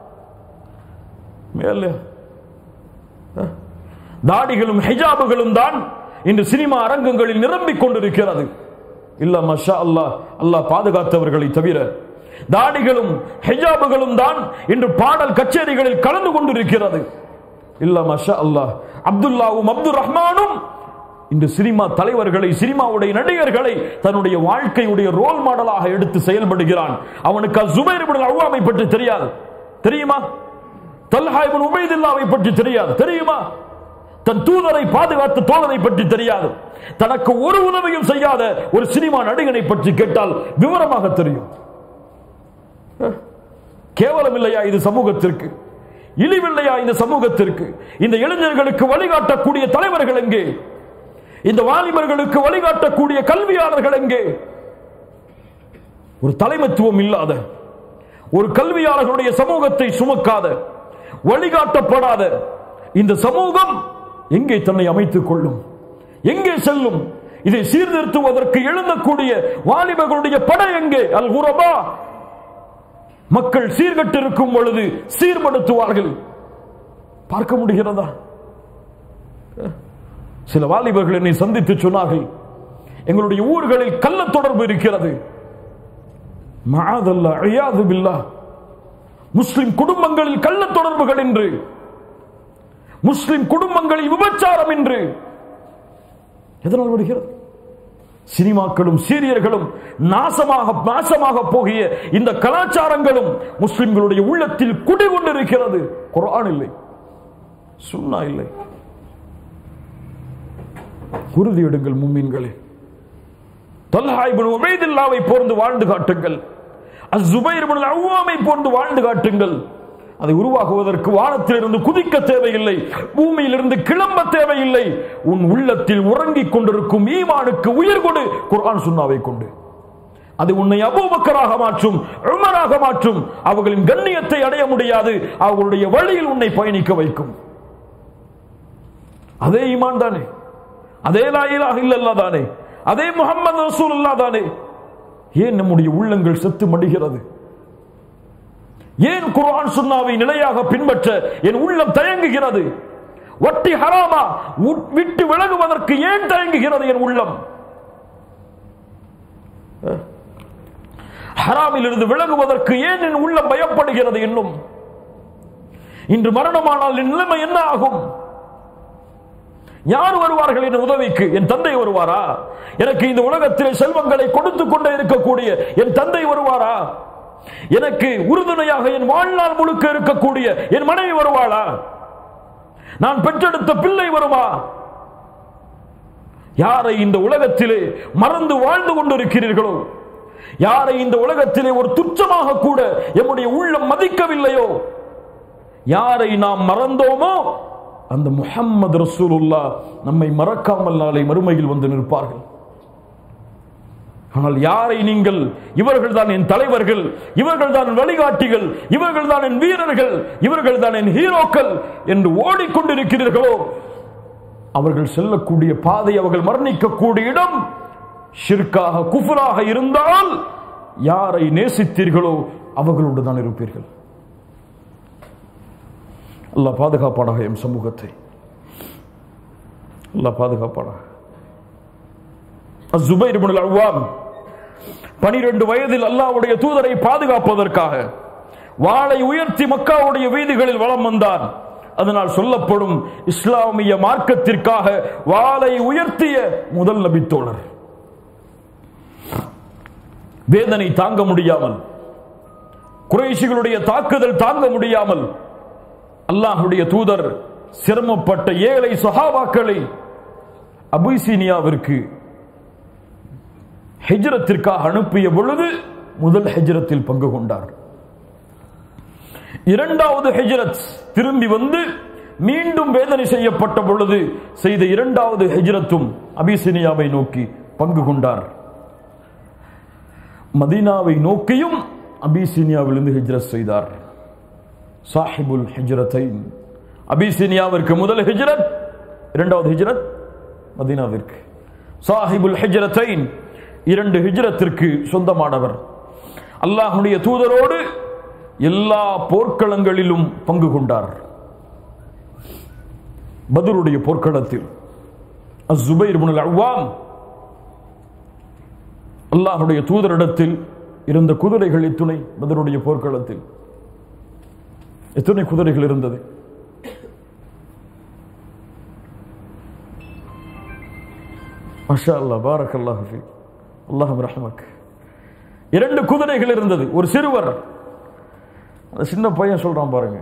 மேலே அஹ், தாடிகளும் ஹிஜாபுகளும் தான் இன்று சினிமா அரங்கங்களில் நிரம்பிக் கொண்டிருக்கிறது இல்ல மஷா அல்லாஹ் அல்லாஹ் பாதுகாத்தவர்களை தவிர தாடிகளும் ஹிஜாபுகளும் தான் இன்று பாடல் கச்சேரிகளில் கலந்து கொண்டிருக்கிறது இல்ல மஷா அல்லாஹ் அப்துல்லாவும் அப்துல் ரஹ்மானும் இந்த சினிமா தலைவர்களை சினிமாவுடைய நடிகர்களை தன்னுடைய வாழ்க்கையுடைய ரோல் மாடலாக எடுத்து செயல்படுகிறான் அவனுக்கு ஜுபைர் இப்னு அவ்வாமை பற்றி தெரியாது தெரியுமா தல்ஹா இப்னு உபைதுல்லாவை பற்றி தெரியாது தெரியுமா தன் தூதரை பாதுகாத்த தோழரை பற்றி தெரியாது தனக்கு ஒரு உதவியும் செய்யாத ஒரு சினிமா நடிகனை பற்றி கேட்டால் விவரமாக தெரியும் அஹ், கேவலம் இல்லையா இது சமூகத்திற்கு இழிவில்லையா இந்த சமூகத்திற்கு இந்த இளைஞர்களுக்கு வழிகாட்டக்கூடிய தலைவர்கள் எங்கே இந்த வாலிபர்களுக்கு வழிகாட்டக்கூடிய கல்வியாளர்கள் எங்கே ஒரு தலைமைத்துவம் இல்லாத ஒரு கல்வியாளர்களுடைய சமூகத்தை சுமக்காத வழிகாட்டப்படாத இந்த சமூகம் எங்கே தன்னை அமைத்துக் கொள்ளும் எங்கே செல்லும் இதை சீர்திருத்துவதற்கு எழுந்தக்கூடிய வாலிபர்களுடைய படை எங்கே அல் குரபா மக்கள் சீர்கட்டு இருக்கும் பொழுது சீர்படுத்துவார்கள் பார்க்க முடிகிறதா சில வாலிபர்கள் என்னை சந்தித்து சொன்னார்கள் எங்களுடைய ஊர்களில் கள்ள தொடர்பு இருக்கிறது மஆதல்லா, அழியாது பில்லா முஸ்லிம் குடும்பங்களில் கள்ள தொடர்புகள் என்று முஸ்லிம் குடும்பங்களில் விபச்சாரம் என்று எதனால் வருகிறது சினிமாக்களும் சீரியர்களும் நாசமாக நாசமாக போகிய இந்த கலாச்சாரங்களும் முஸ்லிம்களுடைய உள்ளத்தில் குடிகொண்டிருக்கிறது குர்ஆன் இல்லை சுன்னா இல்லை உறுதி எடுங்கள் மும்மீன்களே தொல்ஹா இப்னு உபைதுல்லாவை போர்ந்து வாழ்ந்து காட்டுங்கள் அஸ்ஸுபைர் இப்னு அவ்வாமை போர்ந்து வாழ்ந்து காட்டுங்கள் அதை உருவாகுவதற்கு வானத்திலிருந்து குதிக்க தேவையில்லை பூமியிலிருந்து கிளம்ப தேவையில்லை உன் உள்ளத்தில் உறங்கிக் கொண்டிருக்கும் ஈமானுக்கு உயிர் கொடு குர்ஆன் சுன்னாவை கொண்டு அது உன்னை அபூபக்கராக மாற்றும் உமராக மாற்றும் அவர்களின் கண்ணியத்தை அடைய முடியாது அவர்களுடைய வழியில் உன்னை பயணிக்க வைக்கும் அதே ஈமான் தானே அதே லாயிலாக இல்லல்லா தானே அதே முகமது ரசூலுல்லா தானே ஏன் நம்முடைய உள்ளங்கள் செத்து மடிகிறது ஏன் குர்ஆன் சுன்னாவை நிலையாக பின்பற்ற என் உள்ளம் தயங்குகிறது வட்டி ஹராமா உட்- விட்டு விலகுவதற்கு ஏன் தயங்குகிறது என் உள்ளம் ஹராமில் இருந்து விலகுவதற்கு ஏன் என் உள்ளம் பயப்படுகிறது இன்னும் இன்று மரணமானால் என் நிலைமை என்ன ஆகும் யார் வருவார்கள் என் உதவிக்கு என் தந்தை வருவாரா எனக்கு இந்த உலகத்திலே செல்வங்களை கொடுத்து கொண்டே இருக்கக்கூடிய என் தந்தை வருவாரா எனக்கு உறுதுணையாக என் வாழ்நாள் முழுக்க இருக்கக்கூடிய என் மனைவி வருவாளா நான் பெற்றெடுத்த பிள்ளை வருமா யாரை இந்த உலகத்திலே மறந்து வாழ்ந்து கொண்டிருக்கிறீர்களோ யாரை இந்த உலகத்திலே ஒரு துச்சமாக கூட எம்முடைய உள்ளம் மதிக்கவில்லையோ யாரை நாம் மறந்தோமோ அந்த முஹம்மது ரசூலுல்லா நம்மை மறக்காமல் நாளை மறுமையில் வந்து நிற்பார்கள் ஆனால் யாரை நீங்கள் இவர்கள் தான் என் தலைவர்கள் இவர்கள் தான் என் வழிகாட்டிகள் இவர்கள் தான் என் வீரர்கள் இவர்கள் தான் என் ஹீரோக்கள் என்று ஓடிக்கொண்டிருக்கிறீர்களோ அவர்கள் செல்லக்கூடிய பாதை அவர்கள் மரணிக்கக்கூடிய இடம் ஷிர்காக குஃபராக இருந்தால் யாரை நேசித்தீர்களோ அவர்களோடு தான் இருப்பீர்கள் அல்லாஹ் பாதுகாப்பானாக எம் சமூகத்தை அல்லாஹ் பாதுகாப்பானாக ஜுபைர் இப்னுல் அவ்வாம் பனிரெண்டு வயதில் அல்லாஹ்வுடைய தூதரை பாதுகாப்பதற்காக வாளை உயர்த்தி மக்காவுடைய வீதிகளில் வலம் வந்தான் அதனால் சொல்லப்படும் இஸ்லாமிய மார்க்கத்திற்காக வாளை உயர்த்திய முதல் நபித்தோழர் வேதனை தாங்க முடியாமல் குறைஷிகளுடைய தாக்குதல் தாங்க முடியாமல் அல்லாஹ்வுடைய தூதர் சிரமப்பட்ட ஏழை சஹாபாக்களை அபிசீனியாவிற்கு ஹிஜ்ரத்திற்காக அனுப்பிய பொழுது முதல் ஹிஜ்ரத்தில் பங்கு கொண்டார் இரண்டாவது ஹிஜ்ரத் திரும்பி வந்து மீண்டும் வேதனை செய்யப்பட்ட பொழுது செய்த இரண்டாவது ஹிஜ்ரத்தும் அபிசினியாவை நோக்கி பங்கு கொண்டார் மதீனாவை நோக்கியும் அபிசீனியாவிலிருந்து ஹிஜ்ரத் செய்தார் சாஹிபுல் ஹிஜ்ரத்தைன் அபிசீனியாவிற்கு முதல் ஹிஜ்ரத் இரண்டாவது ஹிஜ்ரத் மதீனாவிற்கு சாஹிபுல் ஹிஜ்ரத்தைன் இரண்டு ஹிஜ்ரத்திற்கு சொந்தமானவர் அல்லாஹ்வுடைய தூதரோடு எல்லா போர்க்களங்களிலும் பங்கு கொண்டார் பதருடைய போர்க்களத்தில் அஸ்ஸுபைர் இப்னுல் அவ்வாம் அல்லாஹ்வுடைய தூதரிடத்தில் இருந்த குதிரைகள் எத்துணை பதருடைய போர்க்களத்தில் எத்தனை குதிரைகள் இருந்தது மஷா அல்லா பாரக் அல்லாஹ் அல்லாஹ் ரஹமக் இரண்டு குதிரைகள் இருந்தது ஒரு சிறுவர் அந்த சின்ன பையன் சொல்றான் பாருங்க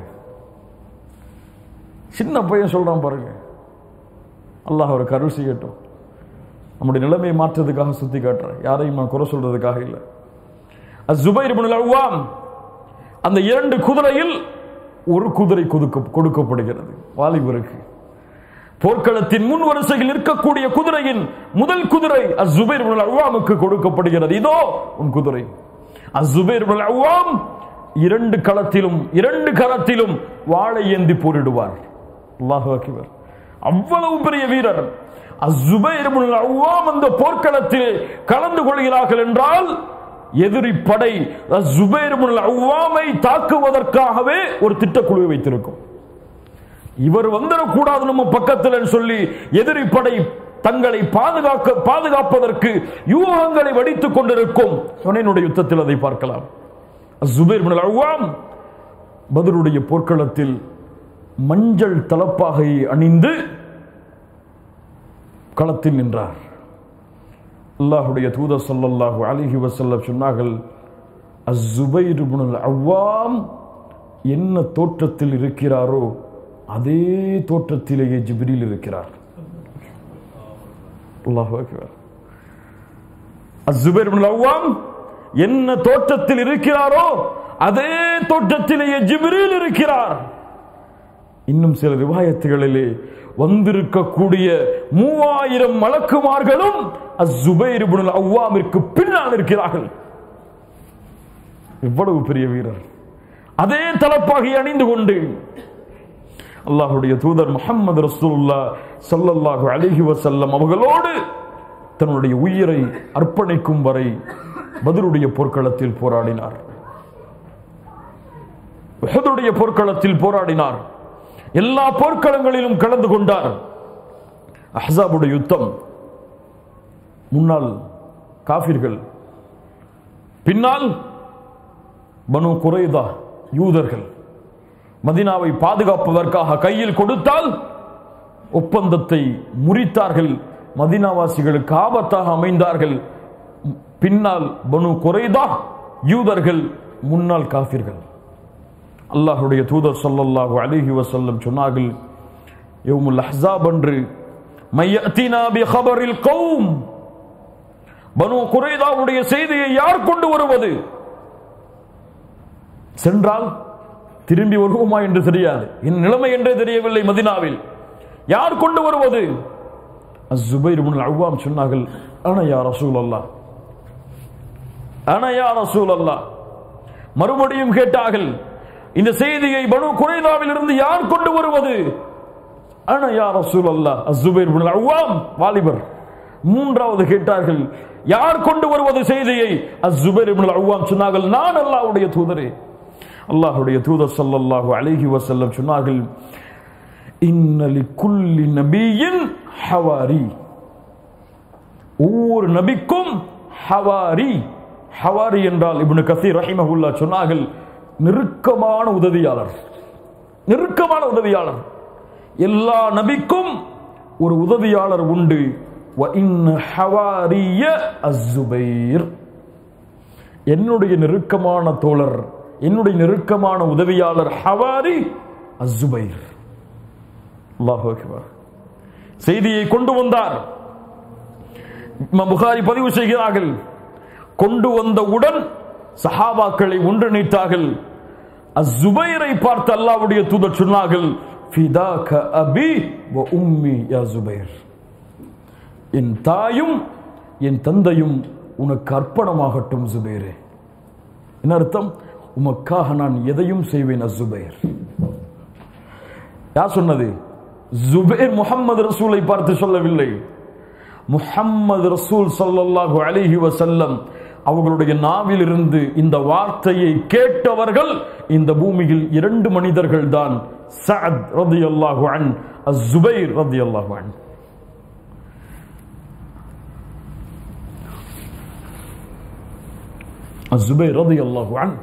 சின்ன பையன் சொல்றான் பாருங்க அல்லாஹ் அவருக்கு அருள் செய்யட்டும் நம்முடைய நிலைமையை மாற்றுறதுக்காக சுத்தி காட்டுறேன் யாரையும் நான் குறை சொல்றதுக்காக இல்லை அஸ்ஸுபைர் இப்னுல் அவ்வாம் அந்த இரண்டு குதிரையில் ஒரு குதிரை கொடுக்க கொடுக்கப்படுகிறது வாலிபருக்கு போர்க்களத்தின் முன் வரிசையில் இருக்கக்கூடிய குதிரையின் முதல் குதிரை அஸ்ஸுபைர் இப்னுல் அவ்வாமுக்கு கொடுக்கப்படுகிறது இதோ உன் குதிரை அஸ்ஸுபைர் இப்னுல் அவ்வாம் இரண்டு களத்திலும் இரண்டு கரத்திலும் வாளை ஏந்தி போரிடுவார் அல்லாஹ் அக்பர் அவ்வளவு பெரிய வீரர் அஸ்ஸுபைர் இப்னுல் அவ்வாம் அந்த போர்க்களத்தில் கலந்து கொள்கிறார்கள் என்றால் எதிரி படை அஸ்ஸுபைர் இப்னுல் அவ்வாமை தாக்குவதற்காகவே ஒரு திட்டக்குழுவை வைத்திருக்கும் இவர் வந்துடக்கூடாது நம்ம பக்கத்தில் சொல்லி எதிரி படை தங்களை பாதுகாக்க பாதுகாப்பதற்கு யூகங்களை வடித்துக் கொண்டிருக்கும் சொனையினுடைய யுத்தத்தில் அதை பார்க்கலாம் ஜுபேர் பின் அவ்வாம் பதருடைய போர்க்களத்தில் மஞ்சள் தலப்பாகை அணிந்து களத்தில் நின்றார் அல்லாஹுடைய தூதர் ஸல்லல்லாஹு அலைஹி வஸல்லம் சொன்னார்கள் அஸ்ஸுபைர் இப்னுல் அவ்வாம் என்ன தோற்றத்தில் இருக்கிறாரோ அதே தோற்றத்திலேயே ஜிப்ரீல் இருக்கிறார் அல்லாஹு அக்பர் அஸ்ஸுபைர் இப்னுல் அவ்வாம் என்ன தோற்றத்தில் இருக்கிறாரோ அதே தோட்டத்திலேயே ஜிப்ரீல் இருக்கிறார் இன்னும் சில ரிவாயத்துகளிலே வந்திருக்கக்கூடிய மூவாயிரம் மலக்குமார்களும் அசுபைர் இப்னுல் அவ்வாமிற்கு பின்னால் இருக்கிறார்கள் எவ்வளவு பெரிய வீரர் அதே தலப்பாகி அணிந்து கொண்டு அல்லாஹுடைய தூதர் முகமது ரசூல்லா ஸல்லல்லாஹு அலைஹி வஸல்லம் அவர்களோடு தன்னுடைய உயிரை அர்ப்பணிக்கும் வரை பதிலுடைய போர்க்களத்தில் போராடினார் உஹதுடைய போர்க்களத்தில் போராடினார் எல்லா போர்க்களங்களிலும் கலந்து கொண்டார் அஹ்ஸாபுடைய யுத்தம் முன்னால் காஃபிர்கள் பின்னால் பனு குறைதா யூதர்கள் மதினாவை பாதுகாப்பதற்காக கையில் கொடுத்தால் ஒப்பந்தத்தை முறித்தார்கள் மதினாவாசிகளுக்கு ஆபத்தாக அமைந்தார்கள் பின்னால் பனு குறைதா யூதர்கள் முன்னாள் காஃபிர்கள் அல்லாஹுடைய தூதர் ஸல்லல்லாஹு அலைஹி வஸல்லம் சொன்னார்கள் யௌமுல் அஹ்ஸாப் அன்று மையத்தினா பி ஹபரில் கௌம் பனு குறைதாவுடைய செய்தியை யார் கொண்டு வருவது சென்றால் திரும்பி வருவோமா என்று தெரியாது என் நிலைமை என்றே தெரியவில்லை மதினாவில் யார் கொண்டு வருவது அஸ்ஸுபைர் இப்னுல் அவ்வாம் சொன்னார்கள் ஆனா யா ரசூலல்லாஹ் ஆனா யா ரசூலல்லாஹ் மறுபடியும் கேட்டார்கள் இந்த செய்தியை பனு குறைதாவில் இருந்து யார் கொண்டு வருவது ஆனா யா ரசூலல்லாஹ் அஸ்ஸுபைர் இப்னுல் அவ்வாம் வாலிபர் மூன்றாவது கேட்டார்கள் யார் கொண்டு வருவது செய்தியை அஸ்ஸுபைர் இப்னுல் அவ்வாம் சொன்னார்கள் நான் அல்லாஹ்வுடைய தூதரே அல்லாஹ்வுடைய தூதர் ஸல்லல்லாஹு அலைஹி வஸல்லம் சொன்னார்கள் இன்னலி குல்லி நபியின் ஹவாரி ஒவ்வொரு நபிக்கும் ஹவாரி ஹவாரி என்றால் இப்னு கசீர் ரஹிமஹுல்லா சொன்னார்கள் நெருக்கமான உதவியாளர் நெருக்கமான உதவியாளர் எல்லா நபிக்கும் ஒரு உதவியாளர் உண்டு வ இன்ன ஹவாரிய அஸ்ஸுபைர் என்னுடைய நெருக்கமான தோழர் என்னுடைய நெருக்கமான உதவியாளர் ஹவாரி அஸ்ஸுபைர் அல்லாஹு அக்பர் செய்தியை கொண்டு வந்தார் இமாம் புகாரி பதிவு செய்கிறார்கள் கொண்டு வந்தவுடன் சஹாபாக்களை ஒன்றிணைத்தார்கள் அஸ்ஸுபைரை பார்த்து அல்லாஹ்வுடைய தூதர் சொன்னார்கள் ஃபிதாக அபி வ உம்மி யா ஜுபைர் என் தாயும் என் தந்தையும் உனக்கு அர்ப்பணமாகட்டும் ஜுபைரே என்ன அர்த்தம் உமக்காக நான் எதையும் செய்வேன் அசுபைர் யார் சொன்னது ஜுபைர் முகம்மது ரசூலை பார்த்து சொல்லவில்லை முஹம்மது ரசூல் ஸல்லல்லாஹு அலைஹி வஸல்லம் அவர்களுடைய நாவிலிருந்து இந்த வார்த்தையை கேட்டவர்கள் இந்த பூமியில் இரண்டு மனிதர்கள் தான் சஅத் ரலியல்லாஹு அன் அஸ்ஸுபைர் ரலியல்லாஹு அன் அஸ்ஸுபைர் ரலியல்லாஹு அன்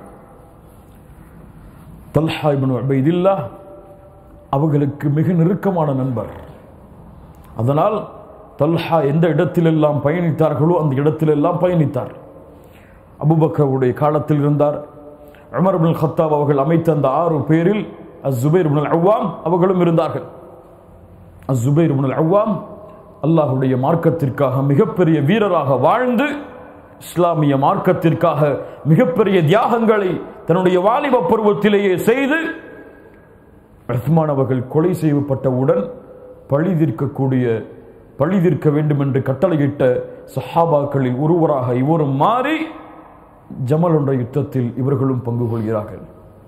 தல்ஹா இப்னு உபைதில்லா அவர்களுக்கு மிக நெருக்கமான நண்பர் அதனால் தல்ஹா எந்த இடத்திலெல்லாம் பயணித்தார்களோ அந்த இடத்திலெல்லாம் பயணித்தார் அபுபக்கருடைய காலத்தில் இருந்தார் உமர் இப்னுல் கத்தாப் அவர்கள் அமைத்த அந்த ஆறு பேரில் அஸ்ஸுபைர் இப்னுல் அவ்வாம் அவர்களும் இருந்தார்கள் அஸ்ஸுபைர் இப்னுல் அவ்வாம் அல்லாஹ்வுடைய மார்க்கத்திற்காக மிகப்பெரிய வீரராக வாழ்ந்து இஸ்லாமிய மார்க்கத்திற்காக மிகப்பெரிய தியாகங்களை தன்னுடைய வாலிப பருவத்திலேயே செய்து உஸ்மான் அவர்கள் கொலை செய்யப்பட்டவுடன் பழி தீர்க்கக்கூடிய பழி தீர்க்க வேண்டும் என்று கட்டளையிட்ட சஹாபாக்களில் ஒருவராக இவரும் மாறி ஜமல் என்ற யுத்தத்தில் இவர்களும் பங்கு கொள்கிறார்கள்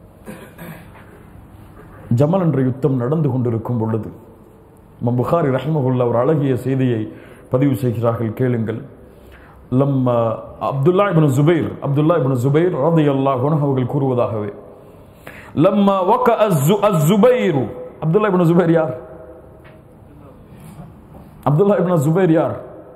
ஜமல் என்ற யுத்தம் நடந்து கொண்டிருக்கும் பொழுது இமாம் புகாரி ரஹ்மகுல்லா ஒரு அழகிய செய்தியை பதிவு செய்கிறார்கள் கேளுங்கள் லம்ம அப்துல்லா இப்னு ஜுபைர் அப்துல்லா இப்னு ஜுபைர் ரலியல்லாஹு அன்ஹு அவர்கள் கூறுவதாகவே லம்ம வக அஸ்ஸுபைர் அப்துல்லா இப்னு ஜுபைர் யார் அப்துல்லா இப்னு ஜுபைர் யார்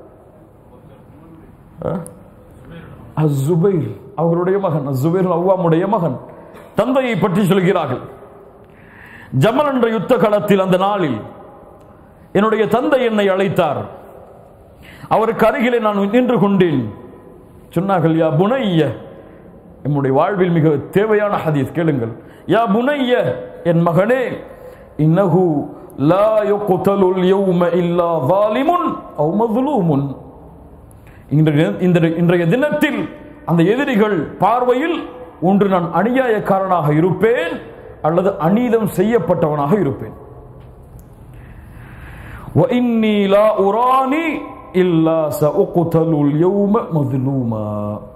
அஸ்ஸுபைர் அவர்களுடைய மகன் அஸ்ஸுபைர் அவ்வாமுடைய மகன் தந்தையை பற்றி சொல்கிறார்கள் ஜமல் என்ற யுத்த களத்தில் அந்த நாளில் என்னுடைய தந்தை என்னை அழைத்தார் அவருக்கு அருகிலே நான் நின்று கொண்டேன் சொன்னார்கள் யா புனைய என்னுடைய வாழ்வில் மிக தேவையான ஹதீஸ் கேளுங்கள் யா புனைய என் மகனே இன்னஹு லா யுக்தலுல் யௌம இல்லா ظالمுன் அவ் மظلومுன் இன்றைய இந்த இன்றைய தினத்தில் அந்த எதிரிகள் பார்வையில் ஒன்று நான் அநியாயக்காரனாக இருப்பேன் அல்லது அநீதம் செய்யப்பட்டவனாக இருப்பேன் وإني لا أراني إلا سأقتل اليوم مظلوما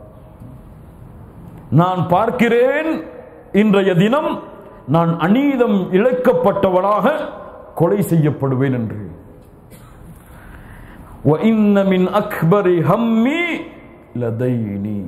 நான் பார்க்கிறேன் இன்றைய தினம் நான் அநீதம் இழைக்கப்பட்டவனாக கொலை செய்யப்படுவேன் என்று وإن من أكبر همي لديني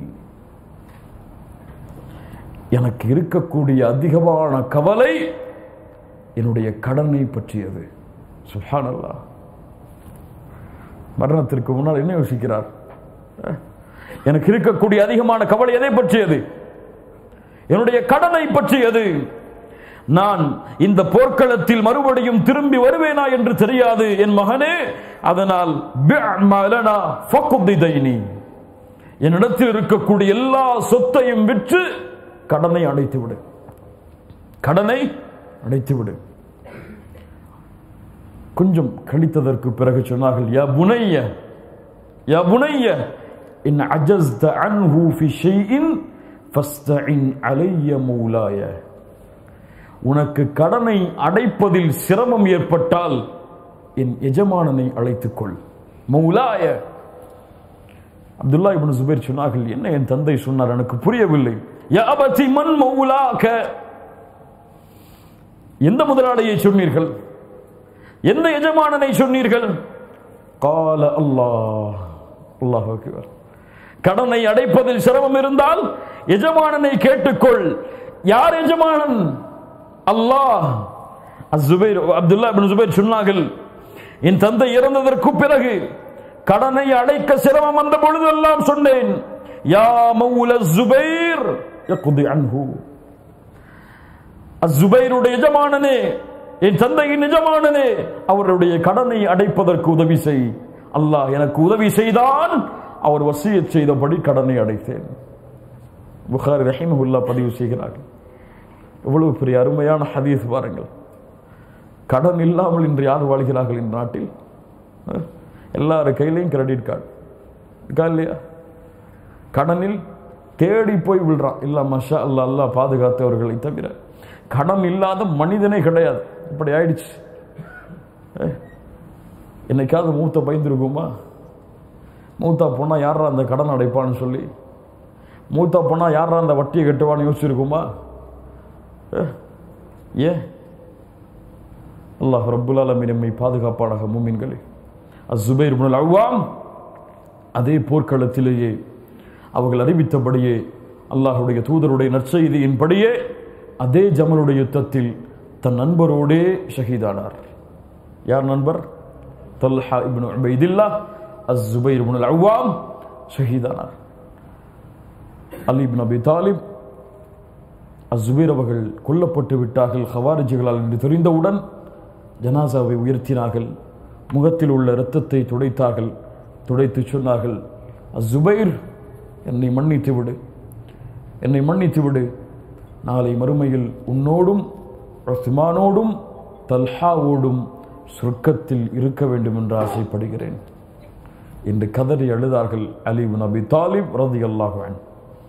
எனக்கு இருக்கக்கூடிய அதிகமான கவலை என்னுடைய கடனை பற்றியது சுஹானல்லா மரணத்திற்கு முன்னால் என்ன யோசிக்கிறார் அஹ், எனக்கு இருக்கக்கூடிய அதிகமான கவலை எதை பற்றியது என்னுடைய கடனை பற்றியது நான் இந்த போர்க்களத்தில் மறுபடியும் திரும்பி வருவேனா என்று தெரியாது என் மகனே அதனால் பிஅமலனா ஃபக்தி தைனி. என்னிடத்தில் இருக்கக்கூடிய எல்லா சொத்தையும் விற்று கடனை அடைத்து விடு கடனை அடைத்து விடு கொஞ்சம் கழித்ததற்கு பிறகு சொன்னார்கள் யா புனைய யா புனைய இன் அஜஸ்த அன்ஹு ஃபி ஷைஇன் ஃபஸ்தஇன் அலைய மௌலாய உனக்கு கடனை அடைப்பதில் சிரமம் ஏற்பட்டால் என் எஜமானனை அழைத்துக் கொள் மௌலாய அப்துல்லா இப்னு சுபைர் சொன்னார்கள் என்ன என் தந்தை சொன்னார் எனக்கு புரியவில்லை யா அபதி மன் மௌலாக எந்த முதலாளியை சொன்னீர்கள் எந்த எஜமானனை சொன்னீர்கள் கால அல்லாஹ் அல்லாஹ் அக்பர் கடனை அடைப்பதில் சிரமம் இருந்தால் எஜமானனை கேட்டுக்கொள் யார் எஜமானன் அல்லாஹ் அஸ்ஸுபைர் அப்துல்லா இப்னு சுபைர் சொன்னார்கள் என் தந்தை இறந்ததற்கு பிறகு கடனை அடைக்க சிரமம் வந்த பொழுதெல்லாம் சொன்னேன் யா மௌல ஜுபைர் யக்தி அன்ஹு அஸ்ஸுபைருடைய எஜமானனே என் தந்தையின் எஜமானனே அவருடைய கடனை அடைப்பதற்கு உதவி செய் அல்லாஹ் எனக்கு உதவி செய்தான் அவர் வசியத் செய்தபடி கடனை அடைத்தேன் புகாரி ரஹிமஹுல்லா பதிவு செய்கிறார்கள் எவ்வளவு பெரிய அருமையான ஹதீஸ் பாருங்கள் கடன் இல்லாமல் இன்று யார் வாழ்கிறார்கள் இந்த நாட்டில் அஹ்? எல்லார் கையிலையும் கிரெடிட் கார்டு இருக்கா இல்லையா கடனில் தேடி போய் விழுறான் இல்ல மஷா அல்லா அல்லா பாதுகாத்தவர்களை தவிர கடன் இல்லாத மனிதனே கிடையாது இப்படி ஆயிடுச்சு அஹ்? என்னைக்காவது மூத்த பயந்துருக்குமா மூத்தா போனா யாரா அந்த கடன் அடைப்பான்னு சொல்லி மூத்தா போனா யாரா அந்த வட்டியை கட்டுவான்னு யோசிச்சிருக்குமா அஹ்? ஏன் அல்லாஹ் ரப்புல் ஆலமீன் நம்மை பாதுகாப்பானாக மூமின்களே அஸ்ஸுபைர் இப்னுல் அவ்வாம் அதே போர்க்களத்திலேயே அவர்கள் அறிவித்தபடியே அல்லாஹ்வுடைய தூதருடைய நற்செய்தியின்படியே அதே ஜமலுடைய யுத்தத்தில் தன் நண்பரோடே ஷஹீதானார் யார் நண்பர் தல்ஹா இப்னு உபைதில்லா அஸ்ஸுபைர் இப்னுல் அவ்வாம் ஷஹீதானார் அலி இப்னு அபி தாலிப் அஸ்ஸுபைர் அவர்கள் கொல்லப்பட்டு விட்டார்கள் ஹவாரிஜிகளால் என்று தெரிந்தவுடன் ஜனாசாவை உயர்த்தினார்கள் முகத்தில் உள்ள இரத்தத்தை துடைத்தார்கள் துடைத்து சொன்னார்கள் அஸ்ஸுபைர் என்னை மன்னித்து விடு என்னை மன்னித்து விடு நாளை மறுமையில் உன்னோடும் உஸ்மானோடும் தல்ஹாவோடும் சொர்க்கத்தில் இருக்க வேண்டும் என்று ஆசைப்படுகிறேன் என்று கதறி அழுதார்கள் அலி பின் அபி தாலிப் ரதியல்லாஹு அன்ஹு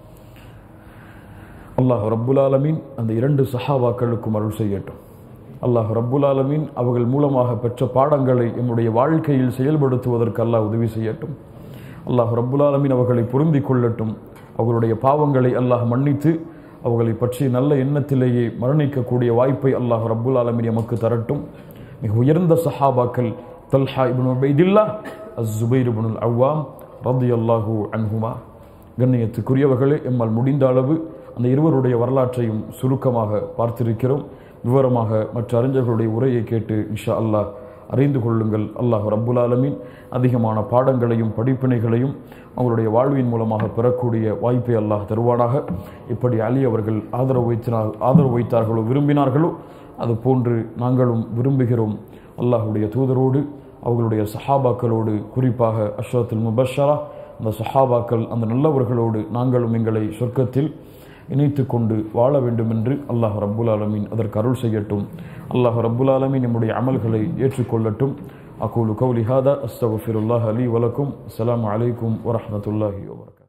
அல்லாஹ் ரப்புல் ஆலமீன் அந்த இரண்டு சஹாபாக்களுக்கும் அருள் செய்யட்டும் அல்லாஹ் ரப்புல் ஆலமீன் அவர்கள் மூலமாக பெற்ற பாடங்களை எம்முடைய வாழ்க்கையில் செயல்படுத்துவதற்கு அல்லாஹ் உதவி செய்யட்டும் அல்லாஹ் ரப்புல் ஆலமீன் அவர்களை பொருந்திக் கொள்ளட்டும் அவர்களுடைய பாவங்களை அல்லாஹ் மன்னித்து அவர்களை பற்றி நல்ல எண்ணத்திலேயே மரணிக்கக்கூடிய வாய்ப்பை அல்லாஹ் ரப்புல் ஆலமீன் எமக்கு தரட்டும் மிக உயர்ந்த சஹாபாக்கள் தல்ஹா இப்னு உபைதில்லா அஸ் ஜுபைர் இப்னுல் அவ்வாம் ரதியல்லாஹு அன்ஹுமா கண்ணியத்துக்குரியவர்களே எம்மால் முடிந்த அளவு அந்த இருவருடைய வரலாற்றையும் சுருக்கமாக பார்த்திருக்கிறோம் விவரமாக மற்ற அறிஞர்களுடைய உரையை கேட்டு இன்ஷா அல்லாஹ் அறிந்து கொள்ளுங்கள் அல்லாஹ் ரப்புல் ஆலமீன் அதிகமான பாடங்களையும் படிப்பினைகளையும் அவங்களுடைய வாழ்வின் மூலமாக பெறக்கூடிய வாய்ப்பை அல்லாஹ் தருவானாக இப்படி அலி அவர்கள் ஆதரவு வைத்தினார் ஆதரவு வைத்தார்களோ விரும்பினார்களோ அது போன்று நாங்களும் விரும்புகிறோம் அல்லாஹுடைய தூதரோடு அவர்களுடைய சஹாபாக்களோடு குறிப்பாக அஷ்ரத்துல் முபஷரா அந்த சஹாபாக்கள் அந்த நல்லவர்களோடு நாங்களும் எங்களை சொர்க்கத்தில் இணைத்து கொண்டு வாழ வேண்டும் என்று அல்லாஹ் ரப்புல் ஆலமீன் அதற்கு அருள் செய்யட்டும் அல்லாஹ் ரப்புல் ஆலமீன் நம்முடைய அமல்களை ஏற்றுக்கொள்ளட்டும் அகூலு கௌலி ஹாதா அஸ்தகுஃபிருல்லாஹ் அலி வலக்கும் அஸ்ஸலாமு அலைக்கும் வரஹ்மத்துல்லாஹி வபரகாத்துஹு